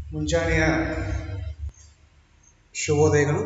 ಮುಂಜಾನೆಯ ಶುಭೋದಯಗಳು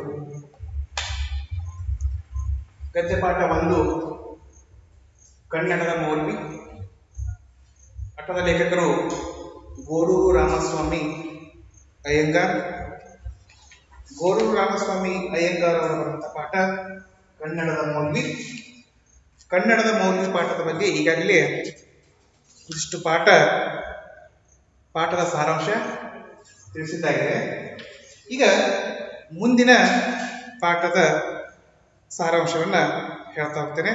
ಗದ್ಯಪಾಠ ಒಂದು ಕನ್ನಡದ ಮೌಲ್ವಿ ಪಟ್ಟದ ಲೇಖಕರು ಗೋರೂರು ರಾಮಸ್ವಾಮಿ ಅಯ್ಯಂಗಾರ್ ಗೋರೂರು ರಾಮಸ್ವಾಮಿ ಅಯ್ಯಂಗಾರ್ ಅವರ ಬರೆದ ಪಾಠ ಕನ್ನಡದ ಮೌಲ್ವಿ ಕನ್ನಡದ ಮೌಲ್ವಿ ಪಾಠದ ಬಗ್ಗೆ ಈಗಾಗಲೇ ಇಷ್ಟು ಪಾಠ ಪಾಠದ ಸಾರಾಂಶ ತಿಳಿಸಿದ್ದಾಗಿದೆ ಈಗ ಮುಂದಿನ ಪಾಠದ ಸಾರಾಂಶವನ್ನ ಹೇಳ್ತಾ ಹೋಗ್ತೇನೆ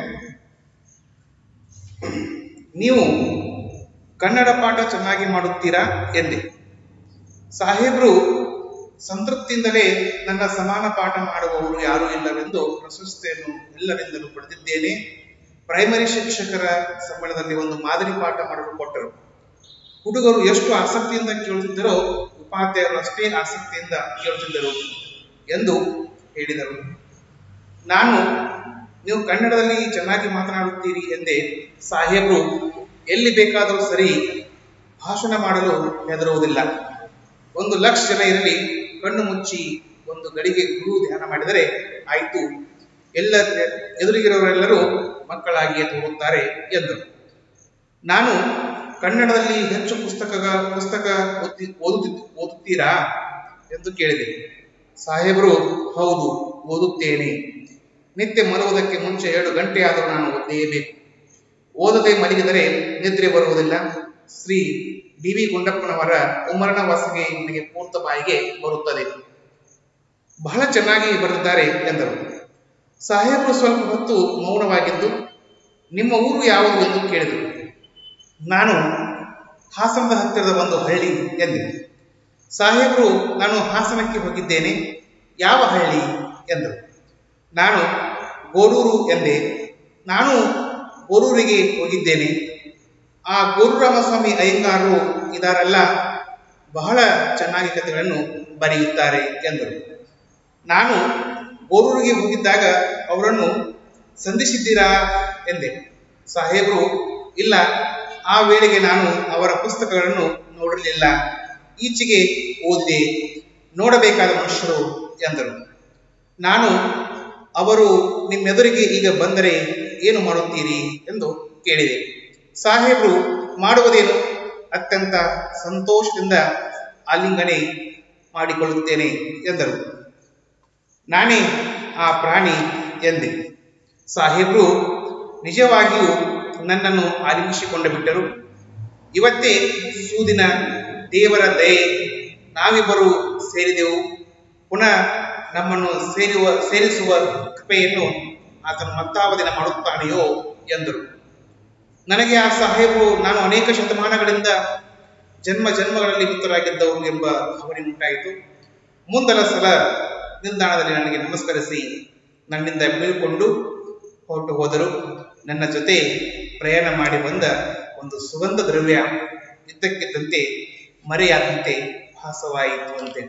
ನೀವು ಕನ್ನಡ ಪಾಠ ಚೆನ್ನಾಗಿ ಮಾಡುತ್ತೀರಾ ಎಂದೆ ಸಾಹೇಬ್ರು ಸಂತೃಪ್ತಿಯಿಂದಲೇ ನನ್ನ ಸಮಾನ ಪಾಠ ಮಾಡುವವರು ಯಾರೂ ಇಲ್ಲವೆಂದು ಪ್ರಶಸ್ತಿಯನ್ನು ಎಲ್ಲರಿಂದಲೂ ಪಡೆದಿದ್ದೇನೆ ಪ್ರೈಮರಿ ಶಿಕ್ಷಕರ ಸಂಬಳದಲ್ಲಿ ಒಂದು ಮಾದರಿ ಪಾಠ ಮಾಡಲು ಕೊಟ್ಟರು ಹುಡುಗರು ಎಷ್ಟು ಆಸಕ್ತಿಯಿಂದ ಕೇಳುತ್ತಿದ್ದರೋ ಉಪಾಧ್ಯಾಯರು ಅಷ್ಟೇ ಆಸಕ್ತಿಯಿಂದ ಕೇಳುತ್ತಿದ್ದರು ಎಂದು ಹೇಳಿದರು ನಾನು ನೀವು ಕನ್ನಡದಲ್ಲಿ ಚೆನ್ನಾಗಿ ಮಾತನಾಡುತ್ತೀರಿ ಎಂದೇ ಸಾಹೇಬರು ಎಲ್ಲಿ ಬೇಕಾದರೂ ಸರಿ ಭಾಷಣ ಮಾಡಲು ಹೆದರುವುದಿಲ್ಲ ಒಂದು ಲಕ್ಷ ಜನ ಇರಲಿ ಕಣ್ಣು ಮುಚ್ಚಿ ಒಂದು ಗಡಿಗೆ ಗುರು ಧ್ಯಾನ ಮಾಡಿದರೆ ಆಯಿತು ಎಲ್ಲ ಎದುರಿಗಿರೋರೆಲ್ಲರೂ ಮಕ್ಕಳಾಗಿಯೇ ತೋರುತ್ತಾರೆ ಎಂದರು ನಾನು ಕನ್ನಡದಲ್ಲಿ ಹೆಚ್ಚು ಪುಸ್ತಕ ಪುಸ್ತಕ ಓದಿ ಓದುತ್ತಿ ಓದುತ್ತೀರಾ ಎಂದು ಕೇಳಿದೆ ಸಾಹೇಬರು ಹೌದು ಓದುತ್ತೇನೆ ನಿತ್ಯ ಮಲಗುವುದಕ್ಕೆ ಮುಂಚೆ ಎರಡು ಗಂಟೆ ಆದರೂ ನಾನು ಓದೇಬೇಕು ಓದದೆ ಮಲಗಿದರೆ ನಿದ್ರೆ ಬರುವುದಿಲ್ಲ ಶ್ರೀ ಡಿ ವಿ ಗುಂಡಪ್ಪನವರ ಉಮರಣ ವಾಸಿಗೆ ನನಗೆ ಪೂರ್ತ ಬಾಯಿಗೆ ಬರುತ್ತದೆ ಬಹಳ ಚೆನ್ನಾಗಿ ಬರೆದಿದ್ದಾರೆ ಎಂದರು ಸಾಹೇಬರು ಸ್ವಲ್ಪ ಹೊತ್ತು ಮೌನವಾಗಿದ್ದು ನಿಮ್ಮ ಊರು ಯಾವುದು ಎಂದು ಕೇಳಿದರು ನಾನು ಹಾಸನದ ಹತ್ತಿರದ ಒಂದು ಹಳ್ಳಿ ಎಂದೆ ಸಾಹೇಬರು ನಾನು ಹಾಸನಕ್ಕೆ ಹೋಗಿದ್ದೇನೆ ಯಾವ ಹಳ್ಳಿ ಎಂದರು ನಾನು ಗೋರೂರು ಎಂದೆ ನಾನು ಗೋರೂರಿಗೆ ಹೋಗಿದ್ದೇನೆ ಆ ಗೋರುರಾಮಸ್ವಾಮಿ ಅಯ್ಯಂಗಾರರು ಇದಾರಲ್ಲ ಬಹಳ ಚೆನ್ನಾಗಿ ಕಥೆಗಳನ್ನು ಬರೆಯುತ್ತಾರೆ ಎಂದರು ನಾನು ಗೋರೂರಿಗೆ ಹೋಗಿದ್ದಾಗ ಅವರನ್ನು ಸಂಧಿಸಿದ್ದೀರಾ ಎಂದೆ ಸಾಹೇಬರು ಇಲ್ಲ ಆ ವೇಳೆಗೆ ನಾನು ಅವರ ಪುಸ್ತಕಗಳನ್ನು ನೋಡಲಿಲ್ಲ ಈಚೆಗೆ ಓದಿದೆ ನೋಡಬೇಕಾದ ಮನುಷ್ಯರು ಎಂದರು ನಾನು ಅವರು ನಿಮ್ಮೆದುರಿಗೆ ಈಗ ಬಂದರೆ ಏನು ಮಾಡುತ್ತೀರಿ ಎಂದು ಕೇಳಿದೆ ಸಾಹೇಬರು ಮಾಡುವುದೇನು ಅತ್ಯಂತ ಸಂತೋಷದಿಂದ ಆಲಿಂಗನೆ ಮಾಡಿಕೊಳ್ಳುತ್ತೇನೆ ಎಂದರು ನಾನೇ ಆ ಪ್ರಾಣಿ ಎಂದೆ ಸಾಹೇಬರು ನಿಜವಾಗಿಯೂ ನನ್ನನ್ನು ಆಲಿಂಗಿಸಿಕೊಂಡು ಬಿಟ್ಟರು ಇವತ್ತೇ ಸೂದಿನ ದೇವರ ದಯೆ ನಾವಿಬ್ಬರು ಸೇರಿದೆವು ಪುನಃ ನಮ್ಮನ್ನು ಸೇರುವ ಸೇರಿಸುವ ಕೃಪೆಯನ್ನು ಆತನು ಮತ್ತಾವ ದಿನ ಮಾಡುತ್ತಾನೆಯೋ ಎಂದರು ನನಗೆ ಆ ಸಾಹೇಬರು ನಾನು ಅನೇಕ ಶತಮಾನಗಳಿಂದ ಜನ್ಮ ಜನ್ಮಗಳಲ್ಲಿ ಮಿತ್ರರಾಗಿದ್ದವರು ಎಂಬ ಭಾವನೆ ಉಂಟಾಯಿತು ಮುಂದಲ ಸಲ ನಿಲ್ದಾಣದಲ್ಲಿ ನನಗೆ ನಮಸ್ಕರಿಸಿ ನನ್ನಿಂದ ಬೀಳ್ಕೊಂಡು ಹೊರಟು ಹೋದರು ನನ್ನ ಜೊತೆ ಪ್ರಯಾಣ ಮಾಡಿ ಬಂದ ಒಂದು ಸುಗಂಧ ದ್ರವ್ಯ ಇದ್ದಕ್ಕಿದ್ದಂತೆ ಮರೆಯಾದಂತೆ ಭಾಸವಾಯಿತು ಅಂತೆ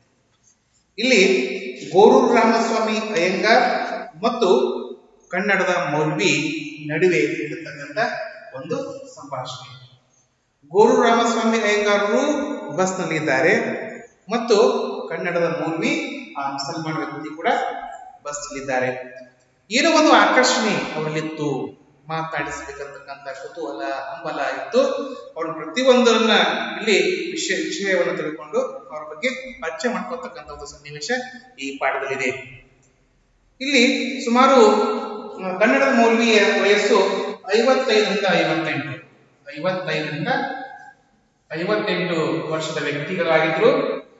ಇಲ್ಲಿ ಗೋರೂರು ರಾಮಸ್ವಾಮಿ ಅಯ್ಯಂಗಾರ್ ಮತ್ತು ಕನ್ನಡದ ಮೌಲ್ವಿ ನಡುವೆ ಇರತಕ್ಕಂಥ ಒಂದು ಸಂಭಾಷಣೆ ಗೋರೂರು ರಾಮಸ್ವಾಮಿ ಅಯ್ಯಂಗಾರರು ಬಸ್ನಲ್ಲಿದ್ದಾರೆ ಮತ್ತು ಕನ್ನಡದ ಮೌಲ್ವಿ ಆ ಮುಸಲ್ಮಾನ್ ವ್ಯಕ್ತಿ ಕೂಡ ಬಸ್ನಲ್ಲಿದ್ದಾರೆ ಏನೋ ಒಂದು ಆಕರ್ಷಣೆ ಅವರಲ್ಲಿತ್ತು ಮಾತನಾಡಿಸಬೇಕಂತಕ್ಕಂಥ ಕುತೂಹಲ ಹಂಬಲ ಇತ್ತು ಅವರು ಪ್ರತಿಯೊಂದರನ್ನ ಇಲ್ಲಿ ವಿಷಯ ವಿಷಯವನ್ನು ತಿಳ್ಕೊಂಡು ಅವರ ಬಗ್ಗೆ ಪರಿಚಯ ಮಾಡ್ಕೊಳ್ತಕ್ಕಂಥ ಒಂದು ಸನ್ನಿವೇಶ ಈ ಪಾಠದಲ್ಲಿದೆ ಇಲ್ಲಿ ಸುಮಾರು ಕನ್ನಡದ ಮೌಲ್ವಿಯ ವಯಸ್ಸು ಐವತ್ತೈದರಿಂದ ಐವತ್ತೆಂಟು ಐವತ್ತೈದರಿಂದ ಐವತ್ತೆಂಟು ವರ್ಷದ ವ್ಯಕ್ತಿಗಳಾಗಿದ್ರು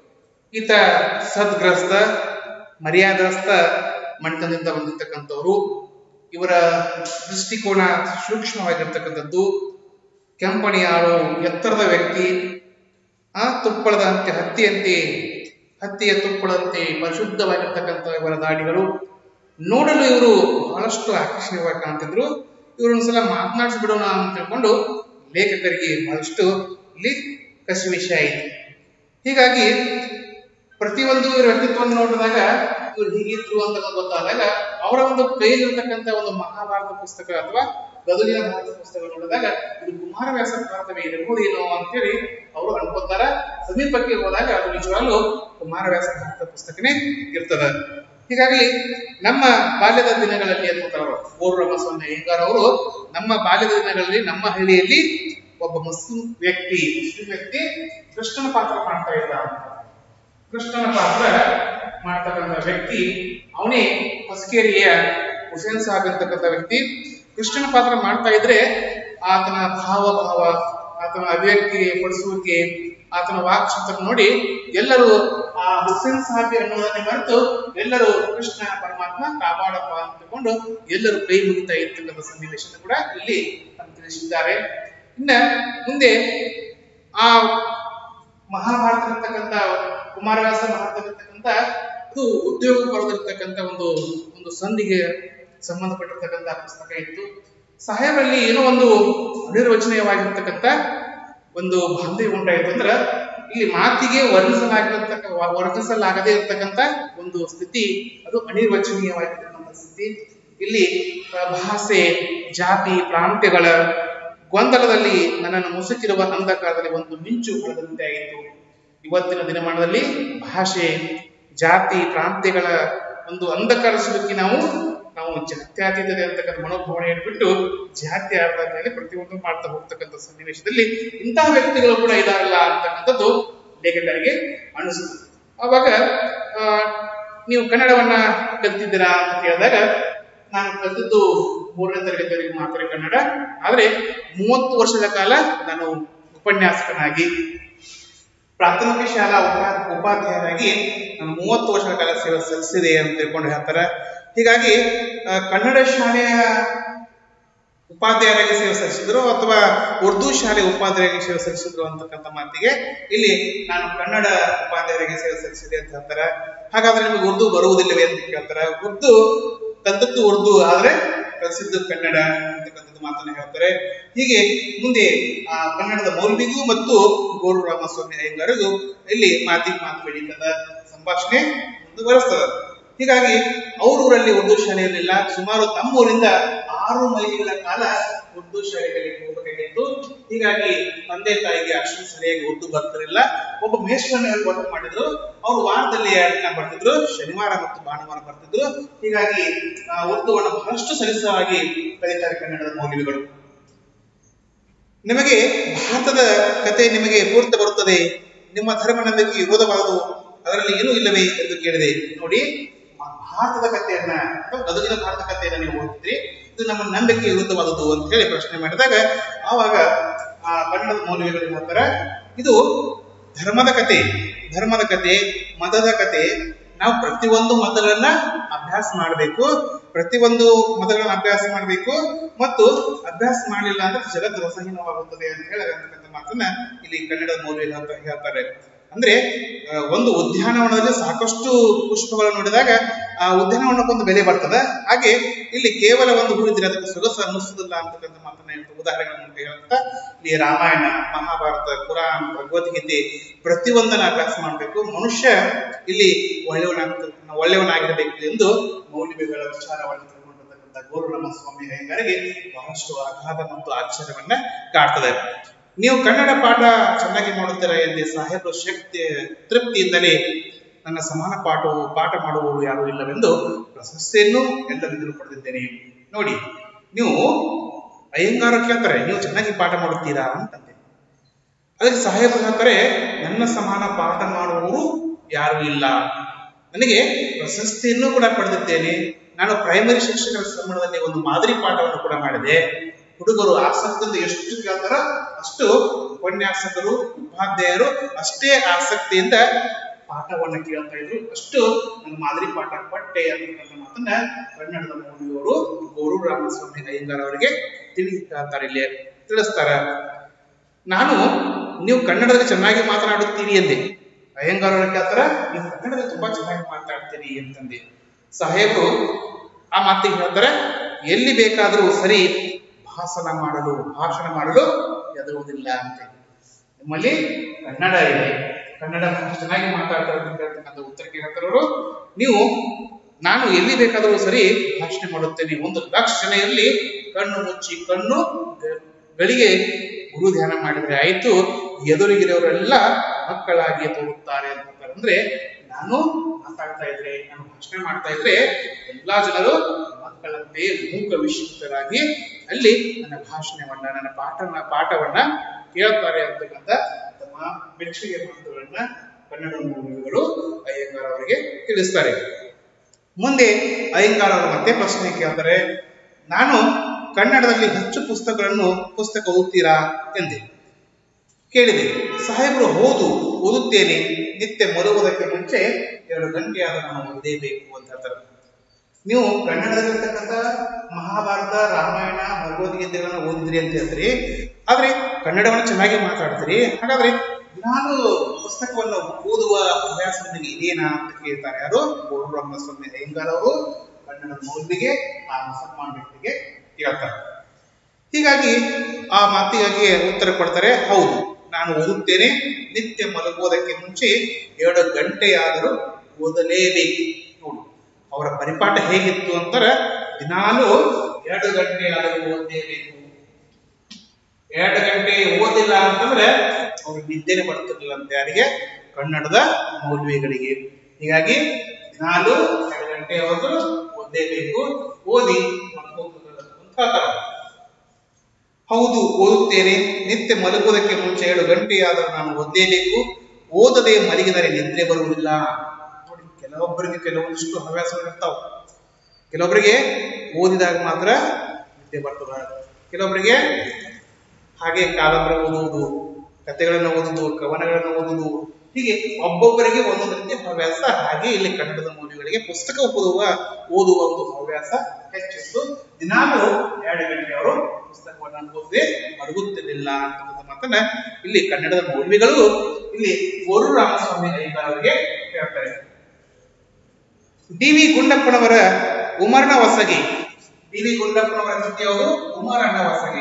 ಈತ ಸದ್ಗ್ರಸ್ತ ಮರ್ಯಾದಸ್ಥ ಮಣಿತನದಿಂದ ಬಂದಿರತಕ್ಕಂಥವ್ರು ಇವರ ದೃಷ್ಟಿಕೋನ ಸೂಕ್ಷ್ಮವಾಗಿರ್ತಕ್ಕಂಥದ್ದು ಕೆಂಪಣಿ ಆಳು ಎತ್ತರದ ವ್ಯಕ್ತಿ ಆ ತುಪ್ಪಳದಂತೆ ಹತ್ತಿಯಂತೆ ಹತ್ತಿಯ ತುಪ್ಪಳದಂತೆ ಪರಿಶುದ್ಧವಾಗಿರ್ತಕ್ಕಂಥ ಇವರ ದಾಡಿಗಳು ನೋಡಲು ಇವರು ಬಹಳಷ್ಟು ಆಕರ್ಷಣೀಯವಾಗಿ ಕಾಣ್ತಿದ್ರು ಇವರೊಂದ್ಸಲ ಮಾತನಾಡಿಸ್ಬಿಡೋಣ ಅಂತ ತಿಳ್ಕೊಂಡು ಲೇಖಕರಿಗೆ ಬಹಳಷ್ಟು ಇಲ್ಲಿ ಕಸಿವಿಷಯ ಆಯಿತು ಹೀಗಾಗಿ ಪ್ರತಿಯೊಂದು ಇವರ ವ್ಯಕ್ತಿತ್ವವನ್ನು ನೋಡಿದಾಗ ಇವ್ರು ಹೀಗಿದ್ರು ಅಂತ ಗೊತ್ತಾದಾಗ ಅವರ ಒಂದು ಕೈಯಲ್ಲಿರ್ತಕ್ಕಂಥ ಒಂದು ಮಹಾಭಾರತ ಪುಸ್ತಕ ಅಥವಾ ಗದುಗಿನ ಭಾರತ ಪುಸ್ತಕ ನೋಡಿದಾಗ ಇದು ಕುಮಾರವ್ಯಾಸ ಭಾರತವೇ ಇರಬಹುದೇನೋ ಅಂತೇಳಿ ಅವರು ಅನ್ಕೋತಾರ ಸಮೀಪಕ್ಕೆ ಹೋದಾಗ ಅದು ನಿಜವಾಗ್ಲೂ ಕುಮಾರವ್ಯಾಸ ಭಾರತ ಪುಸ್ತಕನೇ ಇರ್ತದ ಹೀಗಾಗಿ ನಮ್ಮ ಬಾಲ್ಯದ ದಿನಗಳಲ್ಲಿ ಅನ್ಕೋತಾರ ಅವರು ಓರು ರಾಮಸ್ವಾಮಿ ಅಯ್ಯಂಗಾರ್ ಅವರು ನಮ್ಮ ಬಾಲ್ಯದ ದಿನಗಳಲ್ಲಿ ನಮ್ಮ ಹಳ್ಳಿಯಲ್ಲಿ ಒಬ್ಬ ಮುಸ್ಲಿಂ ವ್ಯಕ್ತಿ ಮುಸ್ಲಿಂ ವ್ಯಕ್ತಿ ಕೃಷ್ಣನ ಪಾತ್ರ ಮಾಡ್ತಾ ಇದ್ದ ಅಂತ ಕೃಷ್ಣನ ಪಾತ್ರ ಮಾಡ್ತಕ್ಕಂಥ ವ್ಯಕ್ತಿ ಅವನೇ ಹೊಸಕೇರಿಯ ಹುಸೇನ್ ಸಾಬ್ ಅಂತಕ್ಕಂಥ ವ್ಯಕ್ತಿ ಕೃಷ್ಣನ ಪಾತ್ರ ಮಾಡ್ತಾ ಇದ್ರೆ ಆತನ ಭಾವ ಭಾವ ಆತನ ಅಭಿವ್ಯಕ್ತಿ ಪಡಿಸುವಿಕೆ ಆತನ ವಾಕ್ಶಬ್ದ ನೋಡಿ ಎಲ್ಲರೂ ಆ ಹುಸೇನ್ ಸಾಬಿ ಅನ್ನೋದನ್ನೇ ಮರೆತು ಎಲ್ಲರೂ ಕೃಷ್ಣ ಪರಮಾತ್ಮ ಕಾಪಾಡಪ್ಪ ಅಂತ ತಗೊಂಡು ಎಲ್ಲರೂ ಕೈ ಮುಗಿತಾ ಇರ್ತಕ್ಕಂಥ ಸನ್ನಿವೇಶನ ಕೂಡ ಇಲ್ಲಿ ನಮ್ಗೆ ತಿಳಿಸಿದ್ದಾರೆ ಇನ್ನ ಮುಂದೆ ಆ ಮಹಾಭಾರತ ಇರ್ತಕ್ಕಂಥ ಕುಮಾರವ್ಯಾಸ ಮಹಾಭಾರತ ಇರ್ತಕ್ಕಂಥ ಅದು ಉದ್ಯೋಗ ಪರದಿರ್ತಕ್ಕಂಥ ಒಂದು ಒಂದು ಸಂಧಿಗೆ ಸಂಬಂಧಪಟ್ಟಿರ್ತಕ್ಕಂಥ ಪುಸ್ತಕ ಇತ್ತು ಸಾಹೇಬರಲ್ಲಿ ಏನೋ ಒಂದು ಅನಿರ್ವಚನೀಯವಾಗಿರ್ತಕ್ಕಂಥ ಒಂದು ಬಾಂಧವ್ಯ ಉಂಟಾಯಿತು ಅಂದ್ರೆ ಇಲ್ಲಿ ಮಾತಿಗೆ ವರ್ಣಿಸಲಾಗಿರತಕ್ಕ ವರ್ಣಿಸಲಾಗದೇ ಇರತಕ್ಕಂಥ ಒಂದು ಸ್ಥಿತಿ ಅದು ಅನಿರ್ವಚನೀಯವಾಗಿರ್ತಕ್ಕಂಥ ಸ್ಥಿತಿ ಇಲ್ಲಿ ಆ, ಭಾಷೆ ಜಾತಿ ಪ್ರಾಂತ್ಯಗಳ ಗೊಂದಲದಲ್ಲಿ ನನ್ನನ್ನು ಮುಸುಕಿರುವ ಅಂಧಕಾರದಲ್ಲಿ ಒಂದು ಮಿಂಚು ಹೊಳೆದಂತೆ ಆಯಿತು ಇವತ್ತಿನ ದಿನಮಾನದಲ್ಲಿ ಭಾಷೆ ಜಾತಿ ಪ್ರಾಂತ್ಯಗಳ ಒಂದು ಅಂಧಕಾರ ಸಿಲುಕಿ ನಾವು ನಾವು ಜಾತ್ಯತೀತತೆ ಅಂತಕ್ಕಂಥ ಮನೋಭಾವನೆ ಇಟ್ಬಿಟ್ಟು ಜಾತಿ ಆಧಾರದ ಮೇಲೆ ಪ್ರತಿಯೊಂದು ಮಾಡ್ತಾ ಹೋಗ್ತಕ್ಕಂಥ ಸನ್ನಿವೇಶದಲ್ಲಿ ಇಂತಹ ವ್ಯಕ್ತಿಗಳು ಕೂಡ ಇದಾರಲ್ಲ ಅಂತಕ್ಕಂಥದ್ದು ಲೇಖಕರಿಗೆ ಅನಿಸುತ್ತೆ ಅವಾಗ ಆ, ನೀವು ಕನ್ನಡವನ್ನ ಕಲ್ತಿದ್ದೀರಾ ಅಂತ ಕೇಳಿದಾಗ ನಾನು ಕಲಿತದ್ದು ಮೂರನೇ ತರಗತಿವರೆಗೆ ಮಾತ್ರ ಕನ್ನಡ ಆದ್ರೆ ಮೂವತ್ತು ವರ್ಷದ ಕಾಲ ನಾನು ಉಪನ್ಯಾಸಕನಾಗಿ ಪ್ರಾಥಮಿಕ ಶಾಲಾ ಉಪ ಉಪಾಧ್ಯಾಯರಾಗಿ ನಾನು ಮೂವತ್ತು ವರ್ಷಗಳ ಕಾಲ ಸೇವೆ ಸಲ್ಲಿಸಿದೆ ಅಂತ ತಿಳ್ಕೊಂಡು ಹೇಳ್ತಾರೆ ಹೀಗಾಗಿ ಆ, ಕನ್ನಡ ಶಾಲೆಯ ಉಪಾಧ್ಯಾಯರಾಗಿ ಸೇವೆ ಸಲ್ಲಿಸಿದ್ರು ಅಥವಾ ಉರ್ದು ಶಾಲೆ ಉಪಾಧ್ಯಾಯರಾಗಿ ಸೇವೆ ಸಲ್ಲಿಸಿದ್ರು ಅಂತಕ್ಕಂಥ ಮಾತಿಗೆ ಇಲ್ಲಿ ನಾನು ಕನ್ನಡ ಉಪಾಧ್ಯಾಯರಾಗಿ ಸೇವೆ ಸಲ್ಲಿಸಿದೆ ಅಂತ ಹೇಳ್ತಾರೆ ಹಾಗಾದ್ರೆ ನಿಮಗೆ ಉರ್ದು ಬರುವುದಿಲ್ಲವೇ ಅಂತ ಕೇಳ್ತಾರೆ ಉರ್ದು ಕಲ್ತದ್ದು ಉರ್ದು ಆದ್ರೆ ಕಲಿಸಿದ್ದು ಕನ್ನಡ ಅಂತಕ್ಕಂಥದ್ದು ಮಾತನ್ನ ಹೇಳ್ತಾರೆ ಹೀಗೆ ಮುಂದೆ ಆ ಕನ್ನಡದ ಮೌಲ್ವಿಗೂ ಮತ್ತು ಗೋರು ರಾಮಸ್ವಾಮಿ ಅಯ್ಯಂಗಾರಿಗೂ ಇಲ್ಲಿ ಮಾತಿಗೆ ಮಾತು ಬೆಳೀತದ ಸಂಭಾಷಣೆ ಮುಂದುವರೆಸ್ತದ ಹೀಗಾಗಿ ಅವ್ರ ಊರಲ್ಲಿ ಉರ್ದು ಶಾಲೆ ಇರಲಿಲ್ಲ ಸುಮಾರು ತಮ್ಮೂರಿಂದ ಆರು ಮೈಲಿಗಳ ಕಾಲ ಉರ್ದು ಶಾಲೆಗಳಿಗೆ ಹೋಗಬೇಕಾಗಿತ್ತು ಹೀಗಾಗಿ ತಂದೆ ತಾಯಿಗೆ ಅಷ್ಟು ಸರಿಯಾಗಿ ಉರ್ದು ಬರ್ತಿರಲಿಲ್ಲ ಒಬ್ಬ ಮೇಷ್ಟ್ರನ್ನ ವರ್ಕ್ ಮಾಡಿದ್ರು ಅವರು ವಾರದಲ್ಲಿ ಎರಡು ದಿನ ಬರ್ತಿದ್ರು ಶನಿವಾರ ಮತ್ತು ಭಾನುವಾರ ಬರ್ತಿದ್ರು ಹೀಗಾಗಿ ಆ, ಉರ್ದುವನ್ನು ಬಹಳಷ್ಟು ಸಲೀಸವಾಗಿ ಕಲಿತಾರೆ ಕನ್ನಡದ ಮೌಲ್ಯಗಳು ನಿಮಗೆ ಭಾರತದ ಕತೆ ನಿಮಗೆ ಪೂರ್ತಿ ಬರುತ್ತದೆ ನಿಮ್ಮ ಧರ್ಮ ನಂಬಿಕೆ ವಿರೋಧವಾದದು ಅದರಲ್ಲಿ ಏನೂ ಇಲ್ಲವೇ ಎಂದು ಕೇಳಿದೆ ನೋಡಿ ಮ- ಭಾರತದ ಕಥೆಯನ್ನ ಅಥವಾ ಗದುಗಿನ ಭಾರತ ಕಥೆಯನ್ನ ನೀವು ಓದ್ತಿದ್ರಿ ಇದು ನಮ್ಮ ನಂಬಿಕೆ ವಿರುದ್ಧವಾದದ್ದು ಅಂತ ಹೇಳಿ ಪ್ರಶ್ನೆ ಮಾಡಿದಾಗ ಆವಾಗ ಆ ಕನ್ನಡದ ಮೌಲ್ಯಗಳು ಹೇಳ್ತಾರೆ ಇದು ಧರ್ಮದ ಕತೆ ಧರ್ಮದ ಕತೆ ಮತದ ಕತೆ ನಾವು ಪ್ರತಿಯೊಂದು ಮತಗಳನ್ನ ಅಭ್ಯಾಸ ಮಾಡಬೇಕು ಪ್ರತಿಯೊಂದು ಮತಗಳನ್ನ ಅಭ್ಯಾಸ ಮಾಡಬೇಕು ಮತ್ತು ಅಭ್ಯಾಸ ಮಾಡಲಿಲ್ಲ ಅಂದ್ರೆ ಜಗತ್ತು ರಸಹೀನವಾಗುತ್ತದೆ ಅಂತ ಹೇಳತಕ್ಕಂಥ ಮಾತನ್ನ ಇಲ್ಲಿ ಕನ್ನಡದ ಮೌಲ್ಯ ಹೇಳ್ತಾ- ಹೇಳ್ತಾರೆ ಅಂದ್ರೆ ಆ, ಒಂದು ಉದ್ಯಾನವನದಲ್ಲಿ ಸಾಕಷ್ಟು ಪುಷ್ಪಗಳು ನೋಡಿದಾಗ ಆ ಉದ್ಯಾನವನಕ್ಕೊಂದು ಬೆಲೆ ಬರ್ತದೆ ಹಾಗೆ ಇಲ್ಲಿ ಕೇವಲ ಒಂದು ಹೂ ಇದ್ರೆ ಅದಕ್ಕೆ ಸೊಗಸು ಅನ್ನಿಸುದಿಲ್ಲ ಅಂತಕ್ಕಂಥ ಮಾತನ್ನ ಹೇಳ್ತಾ ಉದಾಹರಣೆಗಳನ್ನು ಹೇಳ್ತಾ ಇಲ್ಲಿ ರಾಮಾಯಣ ಮಹಾಭಾರತ ಪುರಾಣ ಭಗವದ್ಗೀತೆ ಪ್ರತಿಯೊಂದನ್ನ ಅಭ್ಯಾಸ ಮಾಡಬೇಕು ಮನುಷ್ಯ ಇಲ್ಲಿ ಒಳ್ಳೆಯವನಾಗ ಒಳ್ಳೆಯವನಾಗಿರಬೇಕು ಎಂದು ಮೌಲ್ಯಗಳ ವಿಚಾರವನ್ನು ತಿಳ್ಕೊಂಡಿರ್ತಕ್ಕಂಥ ಗೋರು ರಾಮಸ್ವಾಮಿ ಅಯ್ಯಂಗಾರಿಗೆ ಬಹಳಷ್ಟು ಅಗಾಧ ಮತ್ತು ಆಶ್ಚರ್ಯವನ್ನ ಕಾಡ್ತದೆ ನೀವು ಕನ್ನಡ ಪಾಠ ಚೆನ್ನಾಗಿ ಮಾಡುತ್ತೀರಾ ಎಂದು ಸಾಹೇಬರು ಶಕ್ತಿ ತೃಪ್ತಿಯಿಂದಲೇ ನನ್ನ ಸಮಾನ ಪಾಠವು ಪಾಠ ಮಾಡುವವರು ಯಾರು ಇಲ್ಲವೆಂದು ಪ್ರಶಸ್ತಿಯನ್ನು ಎಲ್ಲರಿಂದಲೂ ಪಡೆದಿದ್ದೇನೆ ನೋಡಿ ನೀವು ಅಯ್ಯಂಗಾರ ಕೇಳ್ತಾರೆ ನೀವು ಚೆನ್ನಾಗಿ ಪಾಠ ಮಾಡುತ್ತೀರಾ ಅಂತಂದೆ ಅದಕ್ಕೆ ಸಾಹೇಬರು ಹೇಳ್ತಾರೆ ನನ್ನ ಸಮಾನ ಪಾಠ ಮಾಡುವವರು ಯಾರು ಇಲ್ಲ ನನಗೆ ಪ್ರಶಸ್ತಿಯನ್ನು ಕೂಡ ಪಡೆದಿದ್ದೇನೆ ನಾನು ಪ್ರೈಮರಿ ಶಿಕ್ಷಕರ ಸಂಬಳದಲ್ಲಿ ಒಂದು ಮಾದರಿ ಪಾಠವನ್ನು ಕೂಡ ಮಾಡಿದೆ ಹುಡುಗರು ಆಸಕ್ತಿಯಿಂದ ಎಷ್ಟು ಕೇಳ್ತಾರೋ ಅಷ್ಟು ಉಪನ್ಯಾಸಕರು ಉಪಾಧ್ಯಾಯರು ಅಷ್ಟೇ ಆಸಕ್ತಿಯಿಂದ ಪಾಠವನ್ನ ಕೇಳ್ತಾ ಇದ್ರು ಅಷ್ಟು ನನ್ನ ಮಾದರಿ ಪಾಠ ಪಟ್ಟೆ ಅಂತಕ್ಕಂಥ ಮಾತನ್ನ ಕನ್ನಡದ ಮೌಲ್ಯವರು ಗೋರು ರಾಮಸ್ವಾಮಿ ಅಯ್ಯಂಗಾರ್ ಅವರಿಗೆ ತಿಳಿಸ್ತಾರೆ ಇಲ್ಲಿ ತಿಳಿಸ್ತಾರ ನಾನು ನೀವು ಕನ್ನಡದಲ್ಲಿ ಚೆನ್ನಾಗಿ ಮಾತನಾಡುತ್ತೀರಿ ಎಂದೆ ಅಯ್ಯಂಗಾರ್ ಅವರು ಕೇಳ್ತಾರ ನೀವು ಕನ್ನಡದಲ್ಲಿ ತುಂಬಾ ಚೆನ್ನಾಗಿ ಮಾತಾಡ್ತೀರಿ ಅಂತಂದೆ ಸಾಹೇಬರು ಆ ಮಾತಿಗೆ ಹೇಳ್ತಾರೆ ಎಲ್ಲಿ ಬೇಕಾದರೂ ಸರಿ ಭಾಷಣ ಮಾಡಲು ಭಾಷಣ ಮಾಡಲು ಎದುರುವುದಿಲ್ಲ ಅಂತ ನಿಮ್ಮಲ್ಲಿ ಕನ್ನಡ ಇದೆ ಕನ್ನಡ ಭಾಷೆ ಚೆನ್ನಾಗಿ ಮಾತಾಡ್ತಾರೆ ಅಂತ ಹೇಳ್ತಕ್ಕಂಥ ಉತ್ತರಕ್ಕೆ ಹೇಳ್ತಾರೆ ಅವರು ನೀವು ನಾನು ಎಲ್ಲಿ ಬೇಕಾದರೂ ಸರಿ ಭಾಷಣ ಮಾಡುತ್ತೇನೆ ಒಂದು ಲಕ್ಷಣೆಯಲ್ಲಿ ಕಣ್ಣು ಮುಚ್ಚಿ ಕಣ್ಣು ಗ- ಗಳಿಗೆ ಗುರು ಧ್ಯಾನ ಮಾಡಿದ್ರೆ ಆಯ್ತು ಎದುರಿಗಿರೋರೆಲ್ಲ ಮಕ್ಕಳಾಗಿ ತೋರುತ್ತಾರೆ ಅಂತ ಹೇಳ್ತಾರೆ. ಅಂದ್ರೆ ನಾನು ಮಾತಾಡ್ತಾ ಇದ್ರೆ ನಾನು ಭಾಷಣ ಮಾಡ್ತಾ ಇದ್ರೆ ಎಲ್ಲಾ ಜನರು ಮಕ್ಕಳಂತೆ ಮೂಕ ವಿಶ್ವರಾಗಿ ಅಲ್ಲಿ ನನ್ನ ಭಾಷಣವನ್ನ ನನ್ನ ಪಾಠನ ಪಾಠವನ್ನ ಕೇಳ್ತಾರೆ ಅಂತಕ್ಕಂಥ ತಮ್ಮ ಮೆಚ್ಚುಗೆ ಮಾತುಗಳನ್ನ ಕನ್ನಡ ಮೂಲಗಳು ಅಯ್ಯಂಗಾರ್ ಅವರಿಗೆ ತಿಳಿಸ್ತಾರೆ ಮುಂದೆ ಅಯ್ಯಂಗಾರ್ ಅವರು ಮತ್ತೆ ಪ್ರಶ್ನೆ ಕೇಳ್ತಾರೆ ನಾನು ಕನ್ನಡದಲ್ಲಿ ಹೆಚ್ಚು ಪುಸ್ತಕಗಳನ್ನು ಪುಸ್ತಕ ಓದ್ತೀರಾ ಎಂದೆ ಕೇಳಿದೆ ಸಾಹೇಬರು ಹೌದು ಓದುತ್ತೇನೆ ನಿತ್ಯ ಮಲಗುವುದಕ್ಕೆ ಮುಂಚೆ ಎರಡು ಗಂಟೆಯಾದ ನಾನು ಓದಲೇಬೇಕು ಅಂತ ಹೇಳ್ತಾರೆ ನೀವು ಕನ್ನಡದಲ್ಲಿರ್ತಕ್ಕಂಥ ಮಹಾಭಾರತ ರಾಮಾಯಣ ಭಗವದ್ಗೀತೆಗಳನ್ನ ಓದಿದ್ರಿ ಅಂತ ಹೇಳ್ತೀರಿ ಆದ್ರೆ ಕನ್ನಡವನ್ನು ಚೆನ್ನಾಗಿ ಮಾತಾಡ್ತೀರಿ ಹಾಗಾದ್ರೆ ನಾನು ಪುಸ್ತಕವನ್ನು ಓದುವ ಅಭ್ಯಾಸ ನಿಮಗೆ ಇದೇನಾ ಅಂತ ಕೇಳ್ತಾರೆ ಯಾರು ಗೋರುರಮ್ಮ ಸ್ವಾಮಿ ಅಯ್ಯಂಗಾರ್ ಅವರು ಕನ್ನಡದ ಮೌಲ್ವಿಗೆ ಆ ಮುಸಲ್ಮಾನ್ ವ್ಯಕ್ತಿಗೆ ಕೇಳ್ತಾರೆ ಹೀಗಾಗಿ ಆ ಮಾತಿಗಾಗಿ ಉತ್ತರ ಕೊಡ್ತಾರೆ ಹೌದು ನಾನು ಓದುತ್ತೇನೆ ನಿತ್ಯ ಮಲಗುವುದಕ್ಕೆ ಮುಂಚೆ ಎರಡು ಗಂಟೆಯಾದರೂ ಓದಲೇಬೇಕು ನೋಡು ಅವರ ಪರಿಪಾಠ ಹೇಗಿತ್ತು ಅಂತಾರೆ ದಿನಾಲೂ ಎರಡು ಗಂಟೆಯಾದರೂ ಓದಲೇಬೇಕು ಎರಡು ಗಂಟೆ ಓದಿಲ್ಲ ಅಂತಂದ್ರೆ ಅವ್ರಿಗೆ ನಿದ್ದೆನೆ ಬರ್ತಿರ್ಲಿಲ್ಲ ಅಂತ ಯಾರಿಗೆ ಕನ್ನಡದ ಮೌಲ್ವಿಗಳಿಗೆ ಹೀಗಾಗಿ ದಿನಾಲೂ ಎರಡು ಗಂಟೆ ಆದರೂ ಓದಲೇಬೇಕು ಓದಿ ಮಲ್ಕೋಬೇಕು ಅಂತ ಹೇಳ್ತಾರೆ ಹೌದು ಓದುತ್ತೇನೆ ನಿತ್ಯ ಮಲಗುವುದಕ್ಕೆ ಮುಂಚೆ ಏಳು ಗಂಟೆಯಾದರೂ ನಾನು ಓದಲೇಬೇಕು ಓದದೆ ಮಲಗಿದರೆ ನಿದ್ರೆ ಬರುವುದಿಲ್ಲ ನೋಡಿ ಕೆಲವೊಬ್ಬರಿಗೆ ಕೆಲವೊಂದಿಷ್ಟು ಹವ್ಯಾಸಗಳಿರ್ತಾವ ಕೆಲವೊಬ್ಬರಿಗೆ ಓದಿದಾಗ ಮಾತ್ರ ನಿದ್ದೆ ಬರ್ತದ ಕೆಲವೊಬ್ಬರಿಗೆ ಹಾಗೆ ಕಾದಂಬರಿ ಓದುವುದು ಕಥೆಗಳನ್ನು ಓದುವುದು ಕವನಗಳನ್ನು ಓದುವುದು ಹೀಗೆ ಒಬ್ಬೊಬ್ಬರಿಗೆ ಒಂದೊಂದು ರೀತಿಯ ಹವ್ಯಾಸ ಹಾಗೆ ಇಲ್ಲಿ ಕನ್ನಡದ ಮೌಲ್ಯಗಳಿಗೆ ಪುಸ್ತಕ ಓದುವ ಓದುವ ಒಂದು ಹವ್ಯಾಸ ಹೆಚ್ಚಿತ್ತು ದಿನಾಲು ಎರಡು ಗಂಟೆ ಅವರು ಪುಸ್ತಕವನ್ನು ಓದದೆ ಮಲಗುತ್ತಿರಲಿಲ್ಲ ಅಂತಕ್ಕಂಥ ಮಾತನ್ನ ಇಲ್ಲಿ ಕನ್ನಡದ ಮೌಲ್ವಿಗಳು ಇಲ್ಲಿ ಗೋರು ರಾಮಸ್ವಾಮಿ ಅಯ್ಯಂಗಾರ್ ಅವರಿಗೆ ಹೇಳ್ತಾರೆ ಡಿ ವಿ ಗುಂಡಪ್ಪನವರ ಉಮರ್ನ ವಸಗಿ ಡಿ ವಿ ಗುಂಡಪ್ಪನವರ ಕೃತಿ ಯಾವುದು ಉಮರಣ್ಣ ವಸಗಿ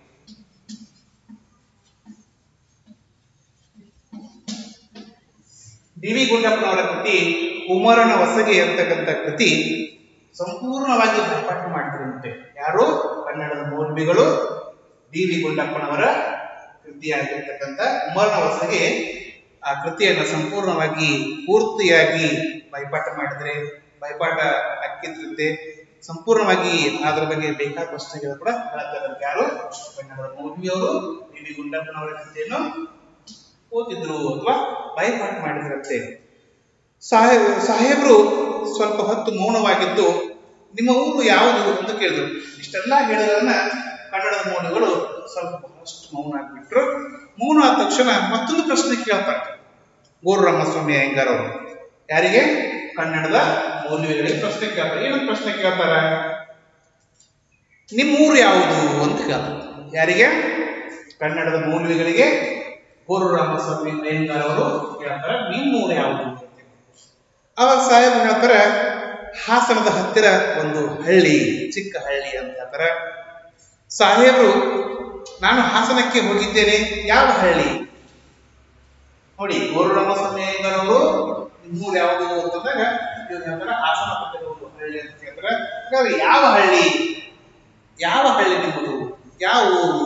ಡಿ ವಿ ಗುಂಡಪ್ಪನವರ ಕೃತಿ ಉಮರನ ವಸಗೆ ಅಂತಕ್ಕಂಥ ಕೃತಿ ಸಂಪೂರ್ಣವಾಗಿ ಪರಿಪಾಠ ಮಾಡಿದ್ರಂತೆ ಯಾರು ಕನ್ನಡದ ಮೌಲ್ವಿಗಳು ಡಿ ವಿ ಗುಂಡಪ್ಪನವರ ಕೃತಿಯಾಗಿರ್ತಕ್ಕಂಥ ಉಮರನ ವಸಗೆ ಆ ಕೃತಿಯನ್ನ ಸಂಪೂರ್ಣವಾಗಿ ಪೂರ್ತಿಯಾಗಿ ಬೈಪಾಠ ಮಾಡಿದ್ರೆ ಬೈಪಾಠ ಅಕ್ಕಿದ್ರಂತೆ ಸಂಪೂರ್ಣವಾಗಿ ಅದರ ಬಗ್ಗೆ ಬೇಕಾದ ಪ್ರಶ್ನೆಗಳು ಕೂಡ ಹೇಳ್ತಾರೆ ಯಾರು ಕನ್ನಡದ ಮೌಲ್ವಿಯವರು ಡಿ ವಿ ಗುಂಡಪ್ಪನವರ ಕೃತಿಯನ್ನು ಓದಿದ್ರು ಅಥವಾ ಬೈಪಾಠ ಮಾಡಿದ್ರಂತೆ ಸಾಹೇಬ್ ಸಾಹೇಬ್ರು ಸ್ವಲ್ಪ ಹೊತ್ತು ಮೌನವಾಗಿದ್ದು ನಿಮ್ಮ ಊರು ಯಾವುದು ಅಂತ ಕೇಳಿದ್ರು ಇಷ್ಟೆಲ್ಲ ಹೇಳೋದನ್ನ ಕನ್ನಡದ ಮೌನಗಳು ಸ್ವಲ್ಪ ಬಹಳಷ್ಟು ಮೌನ ಆಗ್ಬಿಟ್ರು ಮೌನ ಆದ ತಕ್ಷಣ ಮತ್ತೊಂದು ಪ್ರಶ್ನೆ ಕೇಳ್ತಾರೆ ಗೋರು ರಾಮಸ್ವಾಮಿ ಅಯ್ಯಂಗಾರ್ ಅವರು ಯಾರಿಗೆ ಕನ್ನಡದ ಮೌಲ್ಯಗಳಿಗೆ ಪ್ರಶ್ನೆ ಕೇಳ್ತಾರೆ ಏನಂತ ಪ್ರಶ್ನೆ ಕೇಳ್ತಾರ ನಿಮ್ಮ ಊರು ಯಾವುದು ಅಂತ ಕೇಳ್ತಾರೆ ಯಾರಿಗೆ ಕನ್ನಡದ ಮೌಲ್ಯಗಳಿಗೆ ಗೋರು ರಾಮಸ್ವಾಮಿ ಅಯ್ಯಂಗಾರ್ ಅವರು ಕೇಳ್ತಾರೆ ನಿಮ್ಮ ಊರು ಯಾವುದು ಅಂತ ಅವಾಗ ಸಾಹೇಬ್ ಹೇಳ್ತಾರೆ ಹಾಸನದ ಹತ್ತಿರ ಒಂದು ಹಳ್ಳಿ ಚಿಕ್ಕ ಹಳ್ಳಿ ಅಂತ ಹೇಳ್ತಾರೆ ಸಾಹೇಬರು ನಾನು ಹಾಸನಕ್ಕೆ ಹೋಗಿದ್ದೇನೆ ಯಾವ ಹಳ್ಳಿ ನೋಡಿ ಗೋರು ರಾಮಸ್ವಾಮಿ ಅಯ್ಯಂಗಾರ್ ಅವರು ನಿಮ್ಮೂರು ಯಾವುದು ಅಂತಂದಾಗ ಇವ್ರು ಹೇಳ್ತಾರೆ ಹಾಸನ ಹತ್ತಿರ ಒಂದು ಹಳ್ಳಿ ಅಂತ ಹೇಳ್ತಾರೆ ಹಾಗಾದ್ರೆ ಯಾವ ಹಳ್ಳಿ ಯಾವ ಹಳ್ಳಿ ನಿಮ್ಮದು ಯಾವ ಊರು